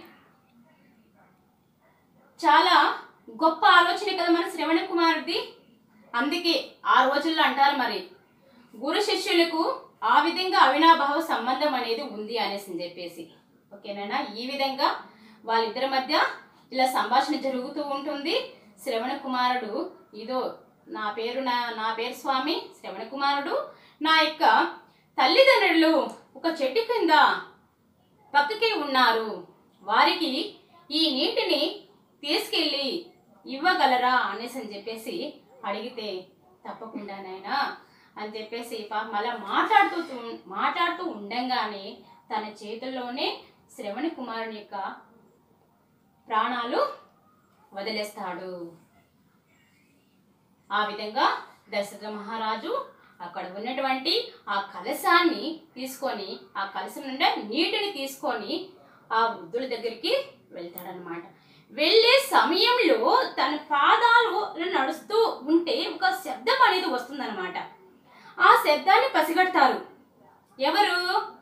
చాలా గొప్ప ఆలోచన కదా మన శ్రవణ కుమారుడి అందుకే ఆ రోజుల్లో అంటారు మరి గురు శిష్యులకు ఆ విధంగా అవినాభావ సంబంధం అనేది ఉంది అనేసి చెప్పేసి ఓకేనా ఈ విధంగా వాళ్ళిద్దరి మధ్య ఇలా సంభాషణ జరుగుతూ ఉంటుంది శ్రవణ కుమారుడు ఇదో నా పేరు నా నా పేరు స్వామి శ్రవణ కుమారుడు నా యొక్క తల్లిదండ్రులు ఒక చెట్టు కింద పక్కకి ఉన్నారు వారికి ఈ నీటిని తీసుకెళ్ళి ఇవ్వగలరా అనేసి అని చెప్పేసి అడిగితే తప్పకుండానైనా అని చెప్పేసి పాపం అలా మాట్లాడుతూ తు- మాట్లాడుతూ ఉండంగానే తన చేతుల్లోనే శ్రవణ కుమారుని యొక్క ప్రాణాలు వదిలేస్తాడు ఆ విధంగా దశరథ మహారాజు అక్కడ ఉన్నటువంటి ఆ కలశాన్ని తీసుకొని ఆ కలశం నుండి నీటిని తీసుకొని ఆ వృద్ధుల దగ్గరికి వెళ్తాడనమాట వెళ్ళే సమయంలో తన పాదాలు నడుస్తూ ఉంటే ఒక శబ్దం అనేది వస్తుందన్నమాట ఆ శబ్దాన్ని పసిగడతారు ఎవరు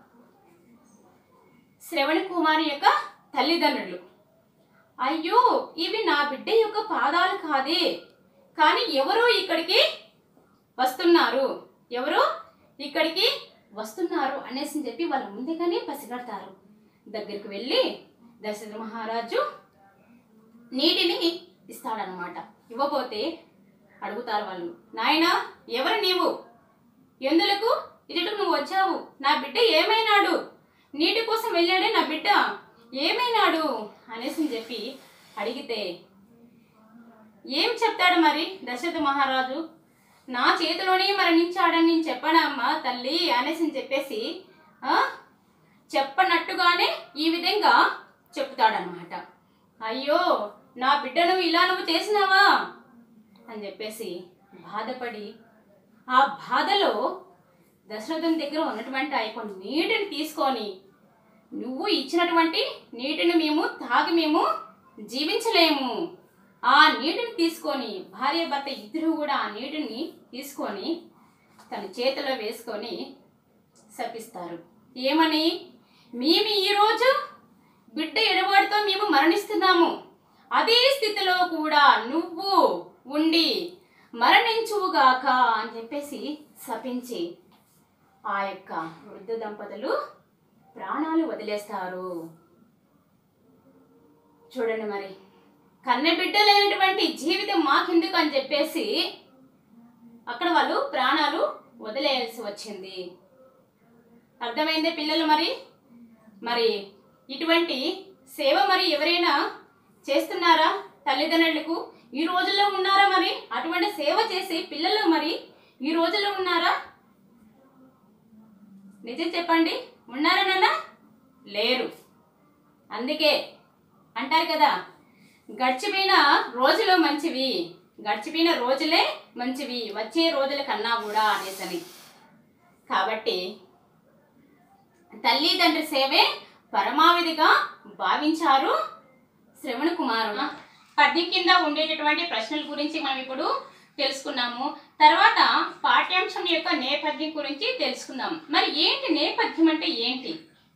శ్రవణ కుమారి యొక్క తల్లిదండ్రులు అయ్యో ఇవి నా బిడ్డ యొక్క పాదాలు కాదే కానీ ఎవరో ఇక్కడికి వస్తున్నారు ఎవరు ఇక్కడికి వస్తున్నారు అనేసి చెప్పి వాళ్ళ ముందుగానే పసిగడతారు దగ్గరికి వెళ్ళి దశరథ మహారాజు నీటిని ఇస్తాడనమాట ఇవ్వబోతే అడుగుతారు వాళ్ళు నాయనా ఎవరు నీవు ఎందులకు ఇటుకు నువ్వు వచ్చావు నా బిడ్డ ఏమైనాడు నీటి కోసం వెళ్ళాడే నా బిడ్డ ఏమైనాడు అనేసి చెప్పి అడిగితే ఏం చెప్తాడు మరి దశరథ మహారాజు నా చేతిలోనే మరణించాడని నేను చెప్పానమ్మా తల్లి అనేసి చెప్పేసి ఆ, చెప్పనట్టుగానే ఈ విధంగా చెప్తాడనమాట అయ్యో నా బిడ్డను ఇలా నువ్వు చేసినావా అని చెప్పేసి బాధపడి ఆ బాధలో దశరథుని దగ్గర ఉన్నటువంటి ఆ యొక్క నీటిని తీసుకొని నువ్వు ఇచ్చినటువంటి నీటిని మేము తాగి మేము జీవించలేము ఆ నీటిని తీసుకొని భార్య భర్త ఇద్దరు కూడా ఆ నీటిని తీసుకొని తన చేతిలో వేసుకొని శపిస్తారు ఏమని మేము ఈరోజు బిడ్డ ఎడబాటుతో మేము మరణిస్తున్నాము అదే స్థితిలో కూడా నువ్వు ఉండి మరణించువుగాక అని చెప్పేసి శపించి ఆ యొక్క వృద్ధ దంపతులు ప్రాణాలు వదిలేస్తారు చూడండి మరి కన్న బిడ్డ లేనటువంటి జీవితం మాకెందుకు అని చెప్పేసి అక్కడ వాళ్ళు ప్రాణాలు వదిలేయాల్సి వచ్చింది అర్థమైందే పిల్లలు మరి మరి ఇటువంటి సేవ మరి ఎవరైనా చేస్తున్నారా తల్లిదండ్రులకు ఈ రోజుల్లో ఉన్నారా మరి అటువంటి సేవ చేసే పిల్లలు మరి ఈ రోజుల్లో ఉన్నారా నిజం చెప్పండి ఉన్నారా నాన్న లేరు అందుకే అంటారు కదా గడిచిపోయిన రోజులు మంచివి గడిచిపోయిన రోజులే మంచివి వచ్చే రోజుల కన్నా కూడా అనేసని కాబట్టి తల్లి తండ్రి సేవే పరమావధిగా భావించారు శ్రవణ కుమారుడు పద్యం కింద ఉండేటటువంటి ప్రశ్నల గురించి మనం ఇప్పుడు తెలుసుకున్నాము తర్వాత పాఠ్యాంశం యొక్క నేపథ్యం గురించి తెలుసుకుందాం మరి ఏంటి నేపథ్యం అంటే ఏంటి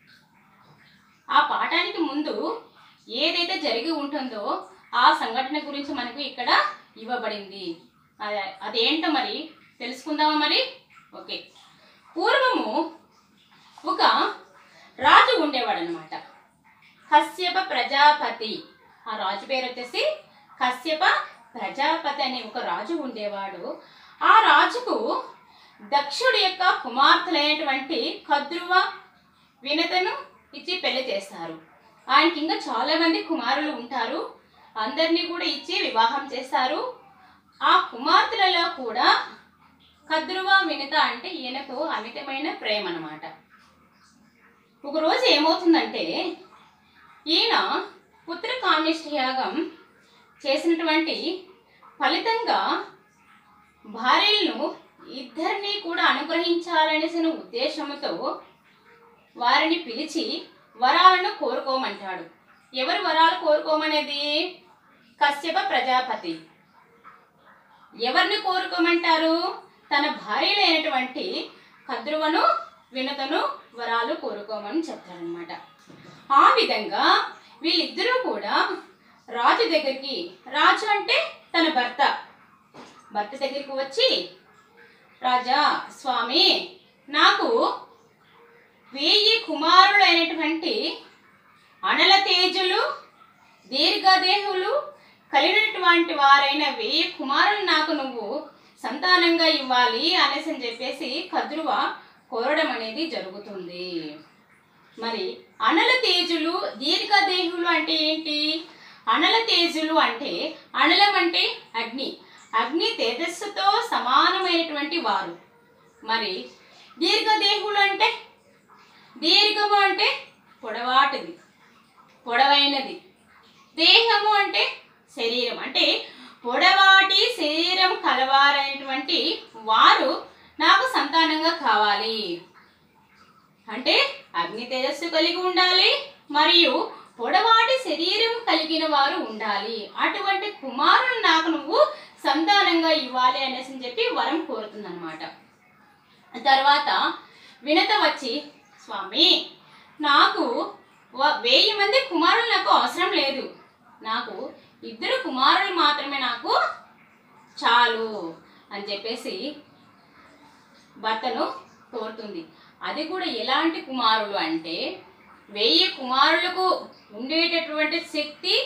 ఆ పాఠానికి ముందు ఏదైతే జరిగి ఉంటుందో ఆ సంఘటన గురించి మనకు ఇక్కడ ఇవ్వబడింది అదే- అదేంటో మరి తెలుసుకుందామా మరి ఓకే పూర్వము ఒక రాజు ఉండేవాడు అనమాట కశ్యప ప్రజాపతి ఆ రాజు పేరు వచ్చేసి కశ్యప ప్రజాపతి అనే ఒక రాజు ఉండేవాడు ఆ రాజుకు దక్షుడి యొక్క కుమార్తెలైనటువంటి కద్రువ వినతను ఇచ్చి పెళ్లి చేస్తారు ఆయనకి ఇంకా చాలా మంది కుమారులు ఉంటారు అందరినీ కూడా ఇచ్చి వివాహం చేస్తారు ఆ కుమార్తెలలో కూడా కద్రువ వినిత అంటే ఈయనకు అమితమైన ప్రేమ అన్నమాట ఒకరోజు ఏమవుతుందంటే ఈయన పుత్ర కామిష్ఠ యాగం చేసినటువంటి ఫలితంగా భార్యలను ఇద్దరిని కూడా అనుగ్రహించాలనేసిన ఉద్దేశంతో వారిని పిలిచి వరాలను కోరుకోమంటాడు ఎవరు వరాలు కోరుకోమనేది కశ్యప ప్రజాపతి ఎవరిని కోరుకోమంటారు తన భార్యలైనటువంటి కద్రువను వినతను వరాలు కోరుకోమని చెప్తారనమాట ఆ విధంగా వీళ్ళిద్దరూ కూడా రాజు దగ్గరికి రాజు అంటే తన భర్త భర్త దగ్గరికి వచ్చి రాజా స్వామి నాకు వెయ్యి కుమారులైనటువంటి అనల తేజులు దీర్ఘదేహులు కలిగినటువంటి వారైన వెయ్యి కుమారులు నాకు నువ్వు సంతానంగా ఇవ్వాలి అనేసి అని చెప్పేసి కద్రువ కోరడం అనేది జరుగుతుంది మరి అనల తేజులు దీర్ఘదేహులు అంటే ఏంటి అనల తేజులు అంటే అనలం అంటే అగ్ని అగ్ని తేజస్సుతో సమానమైనటువంటి వారు మరి దీర్ఘదేహులు అంటే దీర్ఘము అంటే పొడవాటిది పొడవైనది దేహము అంటే శరీరం అంటే పొడవాటి శరీరం కలవారైనటువంటి వారు నాకు సంతానంగా కావాలి అంటే అగ్ని తేజస్సు కలిగి ఉండాలి మరియు పొడవాటి శరీరం కలిగిన వారు ఉండాలి అటువంటి కుమారుని నాకు నువ్వు సంతానంగా ఇవ్వాలి అనేసి అని చెప్పి వరం కోరుతుందన్నమాట తర్వాత వినత వచ్చి స్వామి నాకు వ- వెయ్యి మంది కుమారులు నాకు అవసరం లేదు నాకు ఇద్దరు కుమారులు మాత్రమే నాకు చాలు అని చెప్పేసి భర్తను కోరుతుంది అది కూడా ఎలాంటి కుమారులు అంటే వెయ్యి కుమారులకు ఉండేటటువంటి శక్తి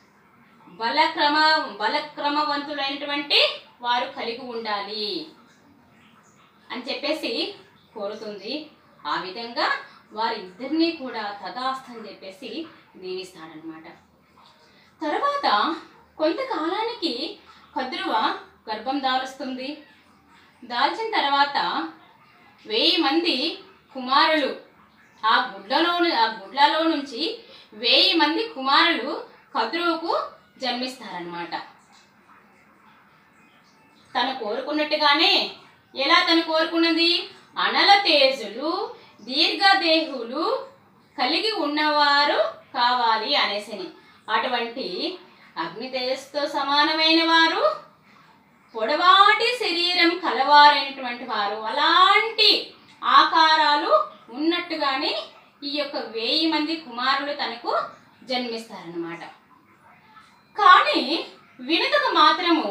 బలక్రమ బలక్రమవంతులైనటువంటి వారు కలిగి ఉండాలి అని చెప్పేసి కోరుతుంది ఆ విధంగా వారిద్దరినీ కూడా తదాస్తని చెప్పేసి దీవిస్తాడనమాట తర్వాత కొంతకాలానికి కద్రువ గర్భం దాలుస్తుంది దాల్చిన తర్వాత వెయ్యి మంది కుమారులు ఆ గుడ్లలో ఆ గుడ్లలో నుంచి వెయ్యి మంది కుమారులు కద్రువుకు జన్మిస్తారనమాట తను కోరుకున్నట్టుగానే ఎలా తను కోరుకున్నది అనల తేజులు దీర్ఘదేహులు కలిగి ఉన్నవారు కావాలి అనేసని అటువంటి అగ్ని తేజస్తో సమానమైన వారు పొడవాటి శరీరం కలవారైనటువంటి వారు అలాంటి ఆకారాలు ఉన్నట్టుగానే ఈ యొక్క వెయ్యి మంది కుమారులు తనకు జన్మిస్తారన్నమాట కానీ వినతకు మాత్రము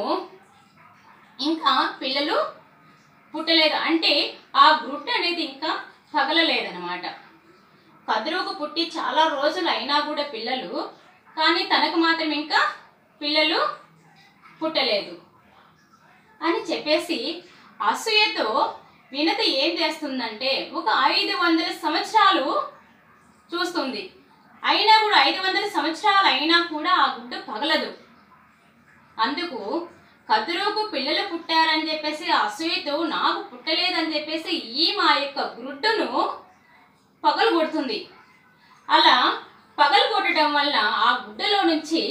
ఇంకా పిల్లలు పుట్టలేదు అంటే ఆ గ్రుడ్డు అనేది ఇంకా పగలలేదనమాట కదురుకు పుట్టి చాలా రోజులు అయినా కూడా పిల్లలు కానీ తనకు మాత్రం ఇంకా పిల్లలు పుట్టలేదు అని చెప్పేసి అసూయతో వినత ఏం చేస్తుందంటే ఒక ఐదు వందల సంవత్సరాలు చూస్తుంది అయినా కూడా ఐదు వందల సంవత్సరాలు అయినా కూడా ఆ గుడ్డ పగలదు అందుకు కదురుకు పిల్లలు పుట్టారని చెప్పేసి అసూయతో నాకు పుట్టలేదని చెప్పేసి ఈ మా యొక్క గుడ్డును పగలు కొడుతుంది అలా పగలు కొట్టడం వల్ల ఆ గుడ్డలో నుంచి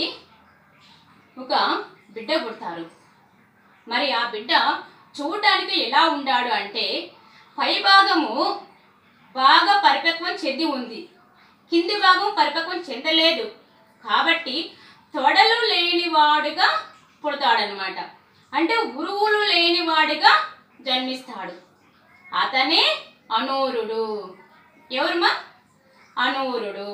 ఒక బిడ్డ పుడతారు మరి ఆ బిడ్డ చూడడానికి ఎలా ఉండాడు అంటే పై భాగము బాగా పరిపక్వం చెంది ఉంది కింది భాగం పరిపక్వం చెందలేదు కాబట్టి తొడలు లేనివాడుగా పుడతాడనమాట అంటే ఉరువులు లేనివాడుగా జన్మిస్తాడు అతనే అనూరుడు ఎవరుమా అనూరుడు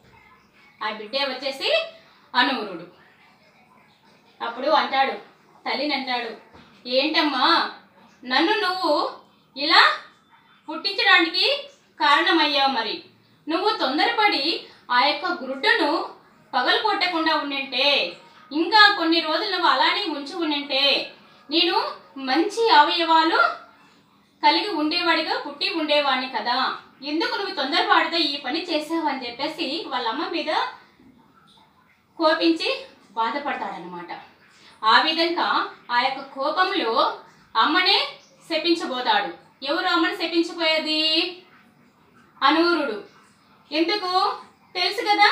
ఆ బిడ్డ వచ్చేసి అనూరుడు అప్పుడు అంటాడు తల్లిని అంటాడు ఏంటమ్మా నన్ను నువ్వు ఇలా పుట్టించడానికి కారణమయ్యావు మరి నువ్వు తొందరపడి ఆ యొక్క గ్రుడ్డును పగలు కొట్టకుండా ఉండింటే ఇంకా కొన్ని రోజులు నువ్వు అలానే ఉంచి ఉండింటే నేను మంచి అవయవాలు కలిగి ఉండేవాడిగా పుట్టి ఉండేవాడిని కదా ఎందుకు నువ్వు తొందరపాటుతో ఈ పని చేసావని చెప్పేసి వాళ్ళ అమ్మ మీద కోపించి బాధపడతాడనమాట ఆ విధంగా ఆ యొక్క కోపంలో అమ్మనే శపించబోతాడు ఎవరు అమ్మని శపించబోయేది అనూరుడు ఎందుకు తెలుసు కదా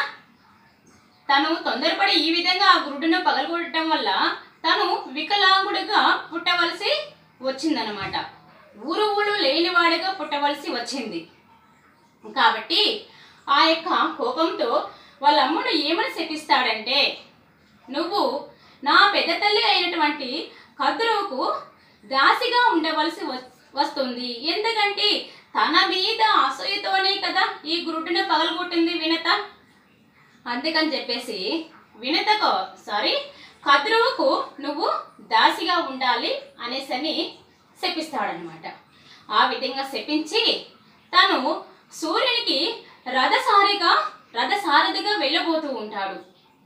తను తొందరపడి ఈ విధంగా ఆ గురుడును పగలగొట్టడం వల్ల తను వికలాంగుడిగా పుట్టవలసి వచ్చిందనమాట ఊరువులు లేనివాడిగా పుట్టవలసి వచ్చింది కాబట్టి ఆ యొక్క కోపంతో వాళ్ళ అమ్మను ఏమని శపిస్తాడంటే నువ్వు నా పెద్ద తల్లి అయినటువంటి కద్రువుకు దాసిగా ఉండవలసి వస్- వస్తుంది ఎందుకంటే తన మీద అసూయతోనే కదా ఈ గురుడును పగలగొట్టింది వినత అందుకని చెప్పేసి వినతకు సారీ కద్రువుకు నువ్వు దాసిగా ఉండాలి అనేసని శపిస్తాడనమాట ఆ విధంగా శపించి తను సూర్యునికి రథసారిగా రథసారథిగా వెళ్ళబోతూ ఉంటాడు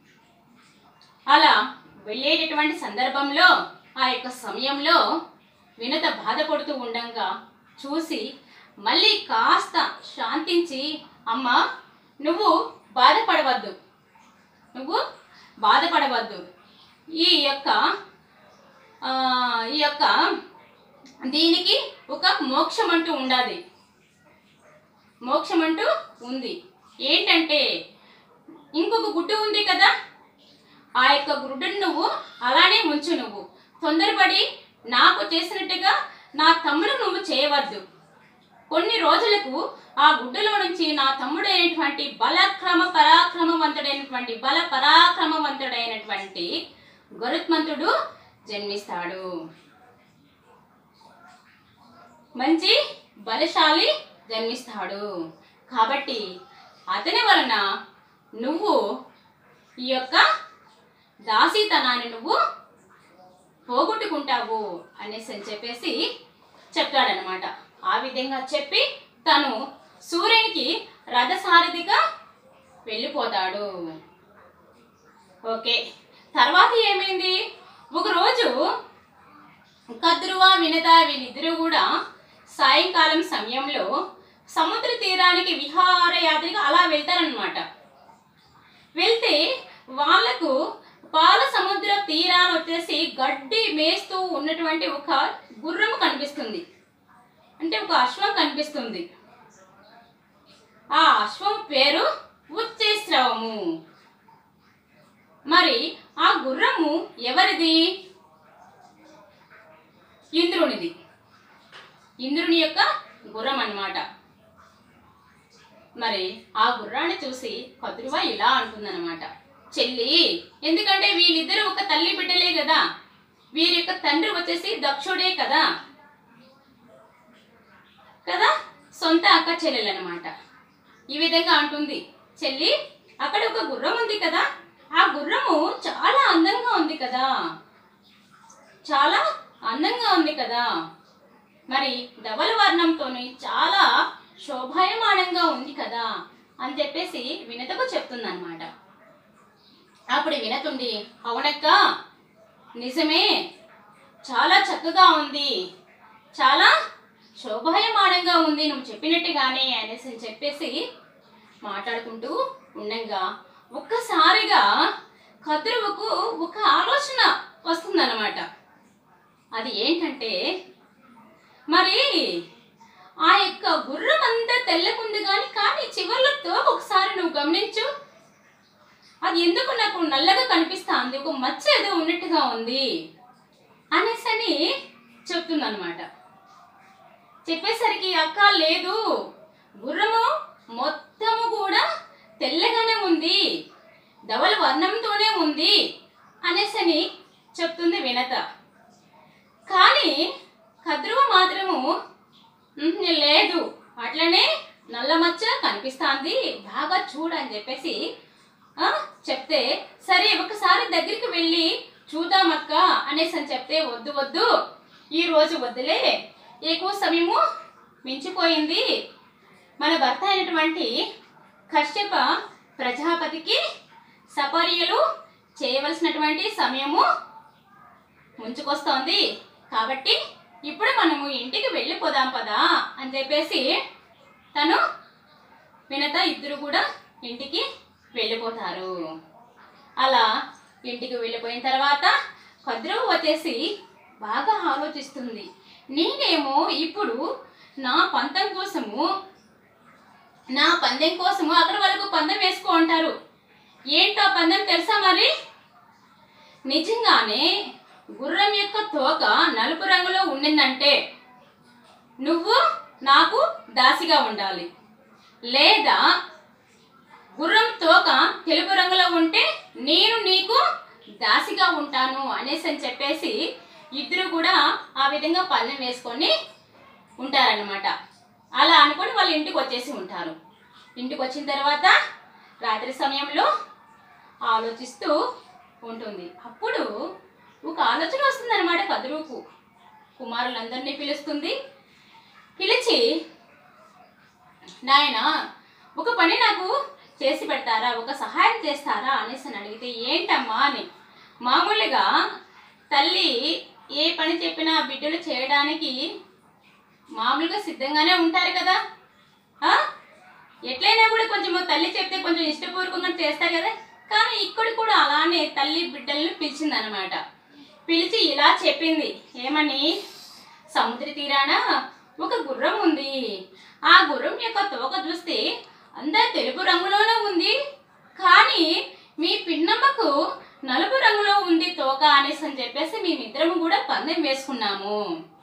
అలా వెళ్ళేటటువంటి సందర్భంలో ఆ యొక్క సమయంలో వినత బాధపడుతూ ఉండంగా చూసి మళ్ళీ కాస్త శాంతించి అమ్మా నువ్వు బాధపడవద్దు నువ్వు బాధపడవద్దు ఈ యొక్క ఆ, ఈ యొక్క దీనికి ఒక మోక్షం అంటూ ఉండాలి మోక్షం అంటూ ఉంది ఏంటంటే ఇంకొక గుడ్డు ఉంది కదా ఆ యొక్క గుడ్డును నువ్వు అలానే ఉంచు నువ్వు తొందరపడి నాకు చేసినట్టుగా నా తమ్ముడు నువ్వు చేయవద్దు కొన్ని రోజులకు ఆ గుడ్డలో నుంచి నా తమ్ముడు అయినటువంటి బలక్రమ పరాక్రమవంతుడైనటువంటి బల పరాక్రమవంతుడైనటువంటి గరుత్మంతుడు జన్మిస్తాడు మంచి బలశాలి జన్మిస్తాడు కాబట్టి అతని వలన నువ్వు ఈ యొక్క దాసీతనాన్ని నువ్వు పోగొట్టుకుంటావు అనేసి అని చెప్పేసి చెప్తాడనమాట ఆ విధంగా చెప్పి తను సూర్యునికి రథసారథిగా వెళ్ళిపోతాడు ఓకే తర్వాత ఏమైంది ఒకరోజు కద్రువ వినత వీళ్ళిద్దరూ కూడా సాయంకాలం సమయంలో సముద్ర తీరానికి విహారయాత్రిగా అలా వెళ్తారనమాట వెళ్తే వాళ్ళకు పాల సముద్ర తీరాన వచ్చేసి గడ్డి మేస్తూ ఉన్నటువంటి ఒక గుర్రము కనిపిస్తుంది అంటే ఒక అశ్వం కనిపిస్తుంది ఆ అశ్వం పేరు ఉచ్చేశ్రవము మరి ఆ గుర్రము ఎవరిది ఇంద్రునిది ఇంద్రుని యొక్క గుర్రం అన్నమాట మరి ఆ గుర్రాన్ని చూసి కదురువ ఇలా అంటుందన్నమాట చెల్లి ఎందుకంటే వీళ్ళిద్దరూ ఒక తల్లి బిడ్డలే కదా వీరి యొక్క తండ్రి వచ్చేసి దక్షుడే కదా కదా సొంత అక్క చెల్లెలన్నమాట ఈ విధంగా అంటుంది చెల్లి అక్కడ ఒక గుర్రం ఉంది కదా ఆ గుర్రము చాలా అందంగా ఉంది కదా చాలా అందంగా ఉంది కదా మరి ధవల వర్ణంతోని చాలా శోభాయమానంగా ఉంది కదా అని చెప్పేసి వినతకు చెప్తుందన్నమాట అప్పుడు వినతుండి అవునక్క నిజమే చాలా చక్కగా ఉంది చాలా శోభాయమానంగా ఉంది నువ్వు చెప్పినట్టుగానే అనేసి అని చెప్పేసి మాట్లాడుకుంటూ ఉండంగా ఒక్కసారిగా కదురువుకు ఒక ఆలోచన వస్తుందన్నమాట అది ఏంటంటే మరి ఆ యొక్క గుర్రం అంతా తెల్లకుంది కానీ కానీ చివర్లో తోక ఒకసారి నువ్వు గమనించు అది ఎందుకు నాకు నల్లగా కనిపిస్తుంది ఒక మచ్చ ఏదో ఉన్నట్టుగా ఉంది అనేసి అని చెప్తుందన్నమాట చెప్పేసరికి అక్క లేదు గుర్రము మొత్తము కూడా తెల్లగానే ఉంది ధవల వర్ణంతోనే ఉంది అనేసని చెప్తుంది వినత కానీ కద్రువ మాత్రము "ఉహుం, లేదు అట్లనే నల్ల మచ్చ కనిపిస్తాంది బాగా చూడు అని చెప్పేసి ఆ, చెప్తే సరే ఒకసారి దగ్గరికి వెళ్ళి చూద్దామక్క అనేసి అని చెప్తే వద్దు వద్దు ఈ రోజు వద్దులే ఎక్కువ సమయము మించిపోయింది మన భర్త అయినటువంటి కశ్యప ప్రజాపతికి సపర్యలు చేయవలసినటువంటి సమయము ముంచుకొస్తోంది కాబట్టి ఇప్పుడు మనము ఇంటికి వెళ్ళిపోదాం పదా అని చెప్పేసి తను వినత ఇద్దరు కూడా ఇంటికి వెళ్ళిపోతారు అలా ఇంటికి వెళ్ళిపోయిన తర్వాత కద్రువు వచ్చేసి బాగా ఆలోచిస్తుంది నేనేమో ఇప్పుడు నా పంతం కోసము నా పందెం కోసము అక్కడ వాళ్ళకు పందెం వేసుకో అంటారు ఏంటో పందెం తెలుసా మరి నిజంగానే గుర్రం యొక్క తోక నలుపు రంగులో ఉండిందంటే నువ్వు నాకు దాసిగా ఉండాలి లేదా గుర్రం తోక తెలుపు రంగులో ఉంటే నేను నీకు దాసిగా ఉంటాను అనేసి అని చెప్పేసి ఇద్దరు కూడా ఆ విధంగా పందెం వేసుకొని ఉంటారన్నమాట అలా అనుకొని వాళ్ళ ఇంటికి వచ్చేసి ఉంటారు ఇంటికి వచ్చిన తర్వాత రాత్రి సమయంలో ఆలోచిస్తూ ఉంటుంది అప్పుడు ఒక ఆలోచన వస్తుంది అనమాట కదురుకు కుమారులందరినీ పిలుస్తుంది పిలిచి నాయన ఒక పని నాకు చేసి పెడతారా ఒక సహాయం చేస్తారా అనేసి అని అడిగితే ఏంటమ్మా అని మామూలుగా తల్లి ఏ పని చెప్పినా బిడ్డలు చేయడానికి మామూలుగా సిద్ధంగానే ఉంటారు కదా ఆ? ఎట్లయినా కూడా కొంచెం తల్లి చెప్తే కొంచెం ఇష్టపూర్వకంగా చేస్తారు కదా కానీ ఇక్కడ కూడా అలానే తల్లి బిడ్డల్ని పిలిచింది అనమాట పిలిచి ఇలా చెప్పింది ఏమని సముద్ర తీరాన ఒక గుర్రం ఉంది ఆ గుర్రం యొక్క తోక చూస్తే అంతా తెలుపు రంగులోనే ఉంది కానీ మీ పిన్నమ్మకు నలుపు రంగులో ఉంది తోక అనేసి అని చెప్పేసి మేమిద్దరము కూడా పందెం వేసుకున్నాము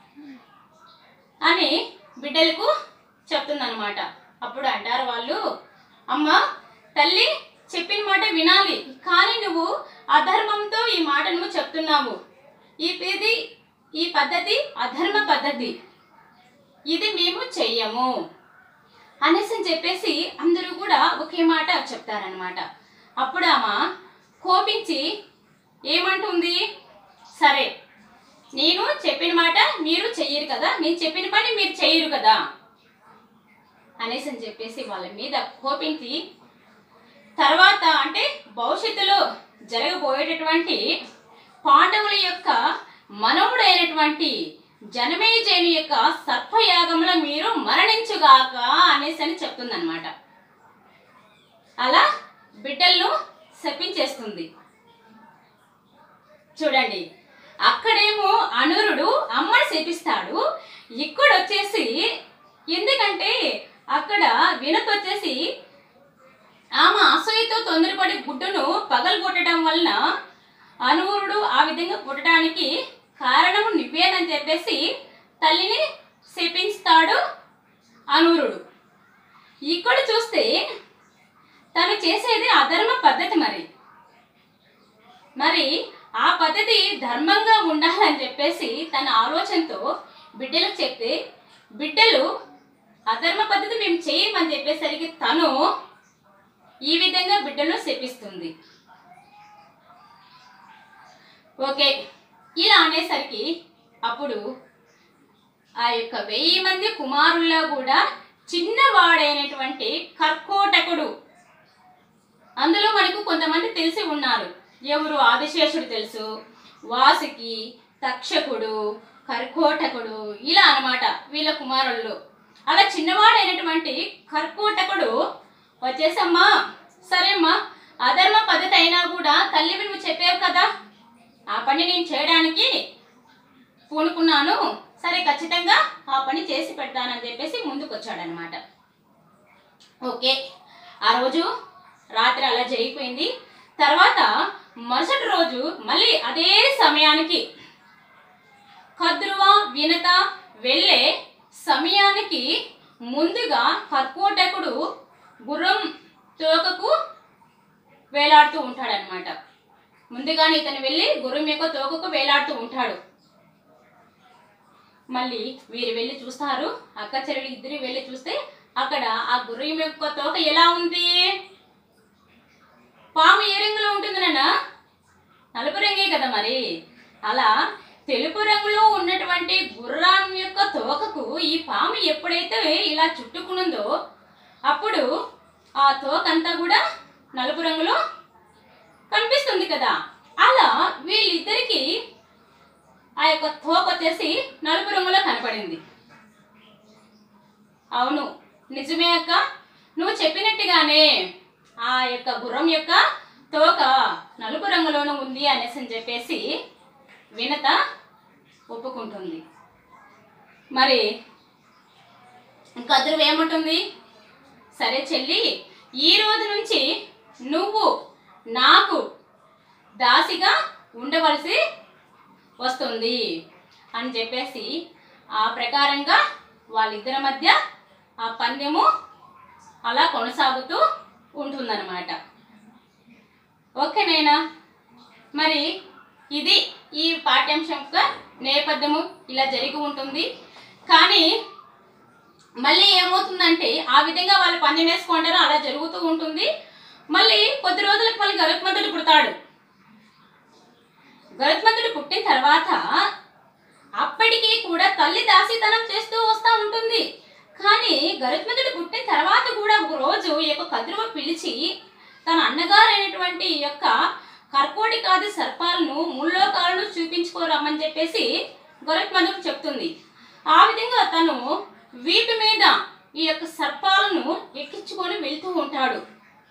అని బిడ్డలకు చెప్తుందన్నమాట అప్పుడు అంటారు వాళ్ళు అమ్మ తల్లి చెప్పిన మాట వినాలి కానీ నువ్వు అధర్మంతో ఈ మాట నువ్వు చెప్తున్నావు ఈ ఇది ఈ పద్ధతి అధర్మ పద్ధతి ఇది మేము చెయ్యము అనేసి అని చెప్పేసి అందరూ కూడా ఒకే మాట చెప్తారనమాట అప్పుడు ఆమె కోపించి ఏమంటుంది సరే నేను చెప్పిన మాట మీరు చెయ్యరు కదా నేను చెప్పిన పని మీరు చెయ్యరు కదా అనేసి అని చెప్పేసి వాళ్ళ మీద కోపించి తర్వాత అంటే భవిష్యత్తులో జరగబోయేటటువంటి పాండవుల యొక్క మనవుడైనటువంటి జనమేజయుని యొక్క సర్పయాగంలో మీరు మరణించుగాక అనేసి అని చెప్తుందన్నమాట అలా బిడ్డలను శపించేస్తుంది చూడండి అక్కడేమో అనురుడు అమ్మని శపిస్తాడు ఇక్కడ వచ్చేసి ఎందుకంటే అక్కడ వినత వచ్చేసి ఆమె అసూయతో తొందరపడి గుడ్డును పగలగొట్టడం వలన అనూరుడు ఆ విధంగా పుట్టడానికి కారణము నువ్వేనని చెప్పేసి తల్లిని శపిస్తాడు అనూరుడు ఇక్కడ చూస్తే తను చేసేది అధర్మ పద్ధతి మరి మరి ఆ పద్ధతి ధర్మంగా ఉండాలని చెప్పేసి తన ఆలోచనతో బిడ్డలకు చెప్తే బిడ్డలు అధర్మ పద్ధతి మేము చేయమని చెప్పేసరికి తను ఈ విధంగా బిడ్డలను శపిస్తుంది ఓకే ఇలా అనేసరికి అప్పుడు ఆ యొక్క వెయ్యి మంది కుమారుల్లో కూడా చిన్నవాడైనటువంటి కర్కోటకుడు అందులో మనకు కొంతమంది తెలిసి ఉన్నారు ఎవరు ఆదిశేషుడు తెలుసు వాసుకి తక్షకుడు కర్కోటకుడు ఇలా అన్నమాట వీళ్ళ కుమారుళ్ళు అలా చిన్నవాడైనటువంటి కర్కోటకుడు వచ్చేసమ్మా సరేమ్మా అధర్మ పద్ధతి అయినా కూడా తల్లివి నువ్వు చెప్పావు కదా ఆ పని నేను చేయడానికి పూనుకున్నాను సరే ఖచ్చితంగా ఆ పని చేసి పెడతానని చెప్పేసి ముందుకు వచ్చాడనమాట ఓకే ఆ రోజు రాత్రి అలా జరిగిపోయింది తర్వాత మరుసటి రోజు మళ్ళీ అదే సమయానికి కద్రువ వినత వెళ్ళే సమయానికి ముందుగా కర్కోటకుడు గుర్రం తోకకు వేలాడుతూ ఉంటాడనమాట ముందుగానే ఇతను వెళ్ళి గుర్రం యొక్క తోకకు వేలాడుతూ ఉంటాడు మళ్ళీ వీరు వెళ్ళి చూస్తారు అక్క చెరువు ఇద్దరు వెళ్ళి చూస్తే అక్కడ ఆ గుర్రం యొక్క తోక ఎలా ఉంది పాము ఏ రంగులో ఉంటుంది నాన్న నలుపు రంగే కదా మరి అలా తెలుపు రంగులో ఉన్నటువంటి గుర్రం యొక్క తోకకు ఈ పాము ఎప్పుడైతే ఇలా చుట్టుకునుందో అప్పుడు ఆ తోకంతా కూడా నలుపు రంగులో కనిపిస్తుంది కదా అలా వీళ్ళిద్దరికి ఆ యొక్క తోక వచ్చేసి నలుపు రంగులో కనపడింది అవును నిజమే అక్క నువ్వు చెప్పినట్టుగానే ఆ యొక్క గుర్రం యొక్క తోక నలుపు రంగులోనూ ఉంది అనేసి అని చెప్పేసి వినత ఒప్పుకుంటుంది మరి కదురు ఏముంటుంది సరే చెల్లి ఈ రోజు నుంచి నువ్వు నాకు దాసిగా ఉండవలసి వస్తుంది అని చెప్పేసి ఆ ప్రకారంగా వాళ్ళిద్దరి మధ్య ఆ పందెము అలా కొనసాగుతూ ఉంటుందన్నమాట ఓకేనేనా మరి ఇది ఈ పాఠ్యాంశం యొక్క నేపథ్యము ఇలా జరిగి ఉంటుంది కానీ మళ్ళీ ఏమవుతుందంటే ఆ విధంగా వాళ్ళు పందెం వేసుకుంటారో అలా జరుగుతూ ఉంటుంది మళ్ళీ కొద్ది రోజులకు మళ్ళీ గరుత్మంతుడు పుడతాడు గరుత్మంతుడు పుట్టిన తర్వాత అప్పటికీ కూడా తల్లి దాసీతనం చేస్తూ వస్తూ ఉంటుంది కానీ గరుత్మంతుడు పుట్టిన తర్వాత కూడా ఒక రోజు ఈ యొక్క కదురువ పిలిచి తన అన్నగారైనటువంటి ఈ యొక్క కర్కోటికాది సర్పాలను ముల్లోకాలను చూపించుకోరమ్మని చెప్పేసి గరుత్మంతుడు చెప్తుంది ఆ విధంగా తను వీపు మీద ఈ యొక్క సర్పాలను ఎక్కించుకొని వెళ్తూ ఉంటాడు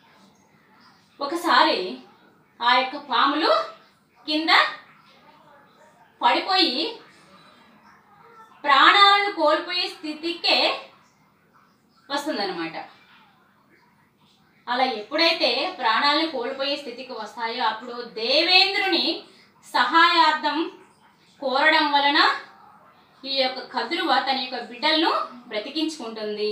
ఒకసారి ఆ యొక్క పాములు కింద పడిపోయి ప్రాణాలను కోల్పోయే స్థితికే వస్తుందన్నమాట అలా ఎప్పుడైతే ప్రాణాలను కోల్పోయే స్థితికి వస్తాయో అప్పుడు దేవేంద్రుని సహాయార్థం కోరడం వలన ఈ యొక్క కదురువ తన యొక్క బిడ్డలను బ్రతికించుకుంటుంది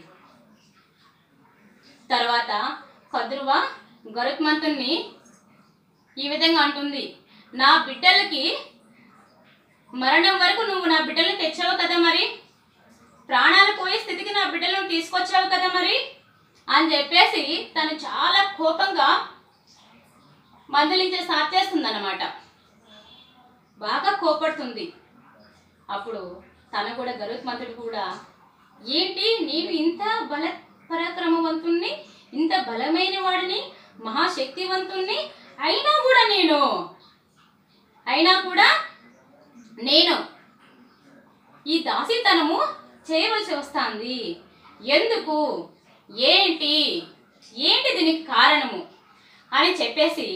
తర్వాత కదురువ గరుత్మంతుణ్ణి ఈ విధంగా అంటుంది నా బిడ్డలకి మరణం వరకు నువ్వు నా బిడ్డలను తెచ్చావు కదా మరి ప్రాణాలు పోయే స్థితికి నా బిడ్డలను తీసుకొచ్చావు కదా మరి అని చెప్పేసి తను చాలా కోపంగా మందలించే స్టార్ట్ చేస్తుంది అనమాట బాగా కోపడుతుంది అప్పుడు తన కూడా గరుత్మంతుడు కూడా ఏంటి నీవు ఇంత బల పరాక్రమవంతుణ్ణి ఇంత బలమైన వాడిని మహాశక్తివంతుణ్ణి అయినా కూడా నేను అయినా కూడా నేను ఈ దాసీతనము చేయవలసి వస్తుంది ఎందుకు ఏంటి ఏంటి దీనికి కారణము అని చెప్పేసి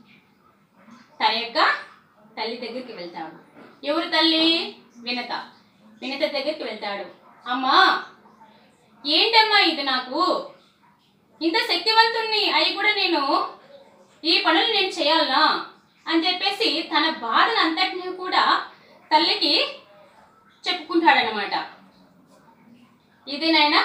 తన యొక్క తల్లి దగ్గరికి వెళ్తాడు ఎవరు తల్లి వినత వినత దగ్గరికి వెళ్తాడు అమ్మా ఏంటమ్మా ఇది నాకు ఇంత శక్తివంతుణ్ణి అయి కూడా నేను ఈ పనులు నేను చేయాలనా అని చెప్పేసి తన బాధను అంతటినీ కూడా తల్లికి చెప్పుకుంటాడనమాట ఇదేనాయనా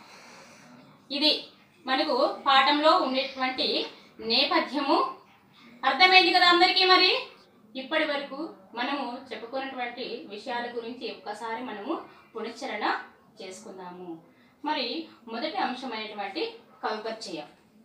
ఇది మనకు పాఠంలో ఉండేటువంటి నేపథ్యము అర్థమైంది కదా అందరికీ మరి ఇప్పటి వరకు మనము చెప్పుకున్నటువంటి విషయాల గురించి ఒక్కసారి మనము పునశ్చరణ చేసుకుందాము మరి మొదటి అంశమైనటువంటి కవి పరిచయం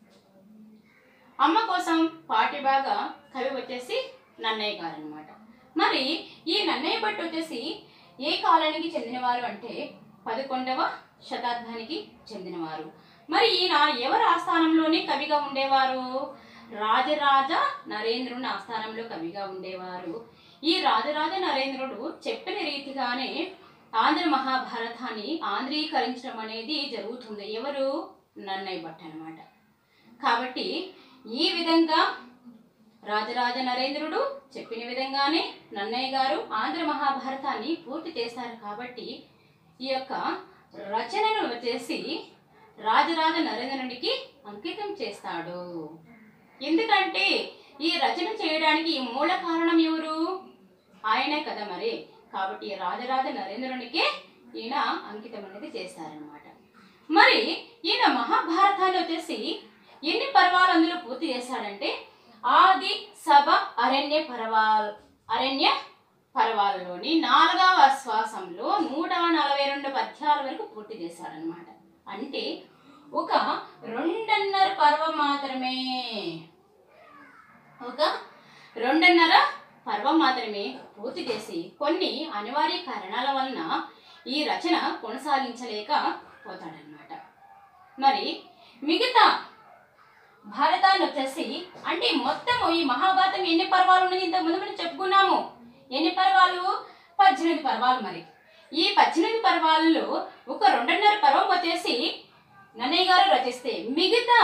అమ్మ కోసం పాటిబాగా కవి వచ్చేసి నన్నయ్య గారు అనమాట మరి ఈ నన్నయ్య భట్ వచ్చేసి ఏ కాలానికి చెందినవారు అంటే పదకొండవ శతాబ్దానికి చెందినవారు మరి ఈయన ఎవరి ఆస్థానంలోనే కవిగా ఉండేవారు రాజరాజ నరేంద్రుని ఆస్థానంలో కవిగా ఉండేవారు ఈ రాజరాజ నరేంద్రుడు చెప్పిన రీతిగానే ఆంధ్ర మహాభారతాన్ని ఆంధ్రీకరించడం అనేది జరుగుతుంది ఎవరు నన్నయ్య భట్ అన్నమాట కాబట్టి ఈ విధంగా రాజరాజ నరేంద్రుడు చెప్పిన విధంగానే నన్నయ్య గారు ఆంధ్ర మహాభారతాన్ని పూర్తి చేశారు కాబట్టి ఈ యొక్క రచనను వచ్చేసి రాజరాజ నరేంద్రునికి అంకితం చేస్తాడు ఎందుకంటే ఈ రచన చేయడానికి ఈ మూల కారణం ఎవరు ఆయనే కదా మరి కాబట్టి ఈ రాజరాజ నరేంద్రునికే ఈయన అంకితం అనేది చేస్తారనమాట మరి ఈయన మహాభారతాన్ని వచ్చేసి ఎన్ని పర్వాలు అందులో పూర్తి చేశాడంటే ఆది సభ అరణ్య పర్వాల్ అరణ్య పర్వాలలోని నాలుగవ శ్వాసంలో నూట నలభై రెండు పద్యాల వరకు పూర్తి చేశాడనమాట అంటే ఒక రెండున్నర పర్వం మాత్రమే ఒక రెండున్నర పర్వం మాత్రమే పూర్తి చేసి కొన్ని అనివార్య కారణాల వలన ఈ రచన కొనసాగించలేక పోతాడనమాట మరి మిగతా భారతాన్ని వచ్చేసి అంటే మొత్తం ఈ మహాభారతం ఎన్ని పర్వాలు ఉన్నది ఇంతకు ముందు మనం చెప్పుకున్నాము ఎన్ని పర్వాలు పద్దెనిమిది పర్వాలు మరి ఈ పద్దెనిమిది పర్వాలలో ఒక రెండున్నర పర్వం వచ్చేసి నన్నయ్య గారు రచిస్తే మిగతా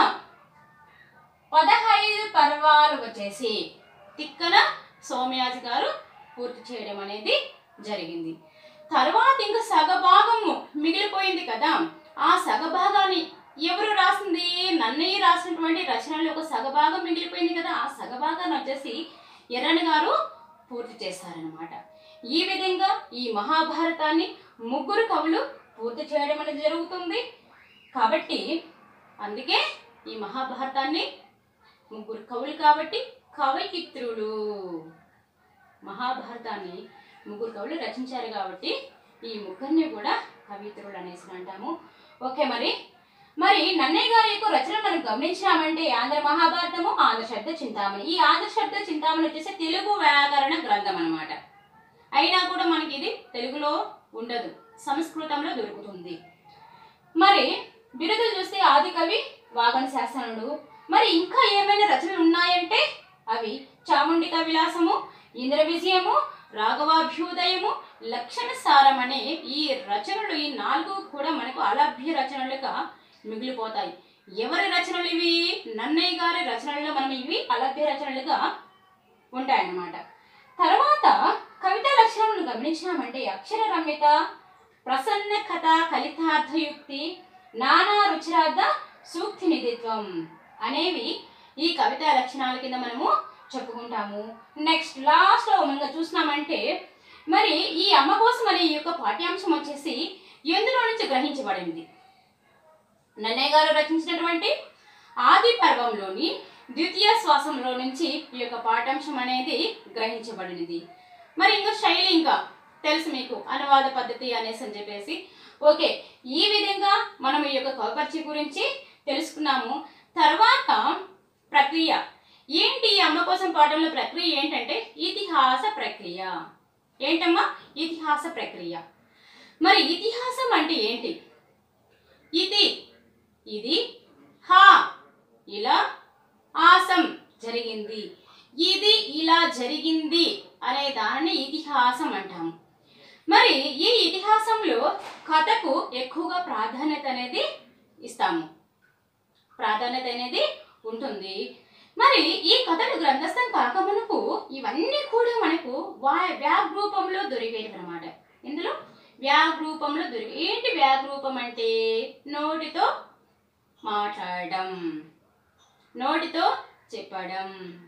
పదహైదు పర్వాలు వచ్చేసి తిక్కన సోమయాజి గారు పూర్తి చేయడం అనేది జరిగింది తర్వాత ఇంకా సగభాగము మిగిలిపోయింది కదా ఆ సగభాగాన్ని ఎవరు రాసింది నన్నయ్య రాసినటువంటి రచనలో ఒక సగభాగం మిగిలిపోయింది కదా ఆ సగభాగాన్ని వచ్చేసి ఎర్రని గారు పూర్తి చేశారనమాట ఈ విధంగా ఈ మహాభారతాన్ని ముగ్గురు కవులు పూర్తి చేయడం అనేది జరుగుతుంది కాబట్టి అందుకే ఈ మహాభారతాన్ని ముగ్గురు కవులు కాబట్టి కవయిత్రులు మహాభారతాన్ని ముగ్గురు కవులు రచించారు కాబట్టి ఈ ముగ్గురిని కూడా కవిత్రులు అనేసి అంటాము ఓకే మరి మరి నన్నయ్య గారి యొక్క రచన మనం గమనించామంటే ఆంధ్ర మహాభారతము ఆంధ్ర శబ్ద చింతామణి ఈ ఆంధ్ర శబ్ద చింతామణి వచ్చేసి తెలుగు వ్యాకరణ గ్రంథం అన్నమాట అయినా కూడా మనకి ఇది తెలుగులో ఉండదు సంస్కృతంలో దొరుకుతుంది మరి బిరుదులు చూస్తే ఆది కవి వాగన శాసనుడు మరి ఇంకా ఏమైనా రచనలు ఉన్నాయంటే అవి చాముండిక విలాసము ఇంద్ర విజయము రాఘవాభ్యుదయము లక్షణ సారం అనే ఈ రచనలు ఈ నాలుగు కూడా మనకు అలభ్య రచనలుగా మిగిలిపోతాయి ఎవరి రచనలు ఇవి నన్నయ్య గారి రచనల్లో మనం ఇవి అలభ్య రచనలుగా ఉంటాయన్నమాట తర్వాత కవితా లక్షణాలను గమనించామంటే అక్షర రమ్యత ప్రసన్న కథ కలితార్థయుక్తి నానా రుచిరార్థ సూక్తి నిధిత్వం అనేవి ఈ కవితా లక్షణాల కింద మనము చెప్పుకుంటాము నెక్స్ట్ లాస్ట్ లో మనం చూసినామంటే మరి ఈ అమ్మ కోసం అనే ఈ యొక్క పాఠ్యాంశం వచ్చేసి ఎందులో నుంచి గ్రహించబడింది నన్నయ్య గారు రచించినటువంటి ఆది పర్వంలోని ద్వితీయ శ్వాసంలో నుంచి ఈ యొక్క పాఠ్యాంశం అనేది గ్రహించబడినది మరి ఇంకా శైలి ఇంకా తెలుసు మీకు అనువాద పద్ధతి అనేసి అని చెప్పేసి ఓకే ఈ విధంగా మనం ఈ యొక్క కవపర్చి గురించి తెలుసుకున్నాము తర్వాత ప్రక్రియ ఏంటి ఈ అమ్మ కోసం పాఠంలో ప్రక్రియ ఏంటంటే ఇతిహాస ప్రక్రియ ఏంటమ్మా ఇతిహాస ప్రక్రియ మరి ఇతిహాసం అంటే ఏంటి ఇది ఇది హా ఇలా ఆసం జరిగింది ఇది ఇలా జరిగింది అనే దానిని ఇతిహాసం అంటాము మరి ఈ ఇతిహాసంలో కథకు ఎక్కువగా ప్రాధాన్యత అనేది ఇస్తాము ప్రాధాన్యత అనేది ఉంటుంది మరి ఈ కథలు గ్రంథస్థం కాకమునకు ఇవన్నీ కూడా మనకు వా- వ్యాగ్ రూపంలో దొరికేవి అనమాట ఇందులో వ్యాగ్ రూపంలో దొరికి ఏంటి వ్యాగ్ రూపం అంటే నోటితో మాట్లాడడం నోటితో చెప్పడం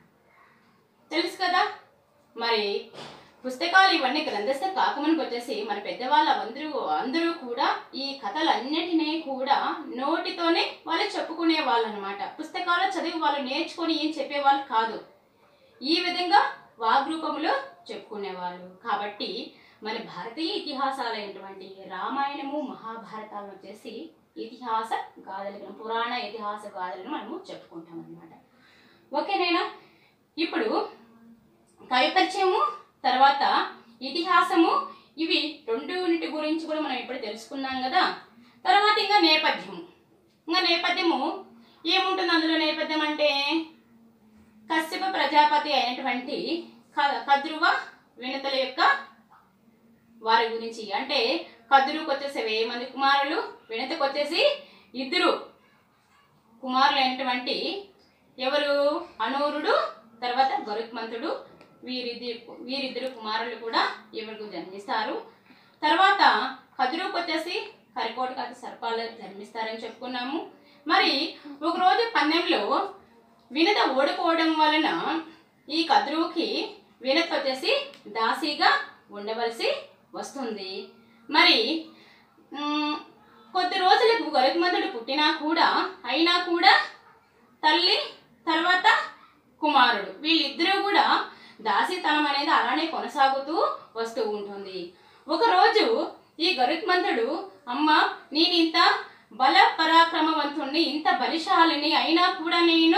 తెలుసు కదా మరి పుస్తకాలు ఇవన్నీ గ్రంథస్థం కాకమునికి వచ్చేసి మన పెద్దవాళ్ళు అందరూ అందరూ కూడా ఈ కథలన్నిటినీ కూడా నోటితోనే వాళ్ళు చెప్పుకునే వాళ్ళు అనమాట పుస్తకాలు చదివి వాళ్ళు నేర్చుకొని ఏం చెప్పేవాళ్ళు కాదు ఈ విధంగా వాగ్రూపంలో చెప్పుకునేవాళ్ళు కాబట్టి మన భారతీయ ఇతిహాసాలైనటువంటి రామాయణము మహాభారతాలను వచ్చేసి ఇతిహాస గాథలు పురాణ ఇతిహాస గాథలను మనము చెప్పుకుంటాం అనమాట ఓకేనేనా ఇప్పుడు కవి పరిచయము తర్వాత ఇతిహాసము ఇవి రెండునిటి గురించి కూడా మనం ఇప్పుడు తెలుసుకున్నాం కదా తర్వాత ఇంకా నేపథ్యము ఇంకా నేపథ్యము ఏముంటుంది అందులో నేపథ్యం అంటే కశ్యప ప్రజాపతి అయినటువంటి క- కద్రువ వినతల యొక్క వారి గురించి అంటే కద్రుకు వచ్చేసి వెయ్యి మంది కుమారులు వినతకు వచ్చేసి ఇద్దరు కుమారులు అయినటువంటి ఎవరు అనూరుడు తర్వాత గరుత్మంతుడు వీరిది వీరిద్దరు కుమారులు కూడా ఎవరికి జన్మిస్తారు తర్వాత కదురుకు వచ్చేసి కరికోట కథ సర్పాలు జన్మిస్తారని చెప్పుకున్నాము మరి ఒకరోజు పందెంలో వినత ఓడిపోవడం వలన ఈ కద్రువుకి వినత వచ్చేసి దాసీగా ఉండవలసి వస్తుంది మరి మ్, కొద్ది రోజులకు గరుత్మంతుడు పుట్టినా కూడా అయినా కూడా తల్లి తర్వాత కుమారుడు వీళ్ళిద్దరూ కూడా దాసితనం అనేది అలానే కొనసాగుతూ వస్తూ ఉంటుంది ఒకరోజు ఈ గరుత్మంతుడు అమ్మ నేను ఇంత బల పరాక్రమవంతుణ్ణి ఇంత బలిశాలిని అయినా కూడా నేను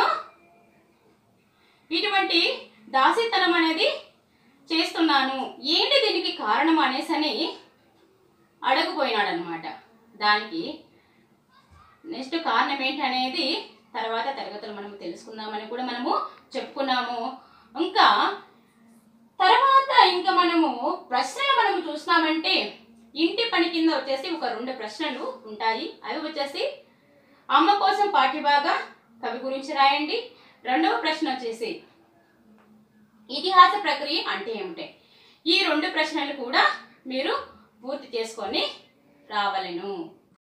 ఇటువంటి దాసితనం అనేది చేస్తున్నాను ఏంటి దీనికి కారణం అనేసని అడగపోయినాడనమాట దానికి నెక్స్ట్ కారణం ఏంటనేది తర్వాత తరగతులు మనం తెలుసుకుందామని కూడా మనము చెప్పుకున్నాము ఇంకా తర్వాత ఇంకా మనము ప్రశ్నలు మనము చూసినామంటే ఇంటి పని కింద వచ్చేసి ఒక రెండు ప్రశ్నలు ఉంటాయి అవి వచ్చేసి అమ్మ కోసం పాఠ్యభాగ కవి గురించి రాయండి రెండవ ప్రశ్న వచ్చేసి ఇతిహాస ప్రక్రియ అంటే ఏమిటి ఈ రెండు ప్రశ్నలు కూడా మీరు పూర్తి చేసుకొని రావలను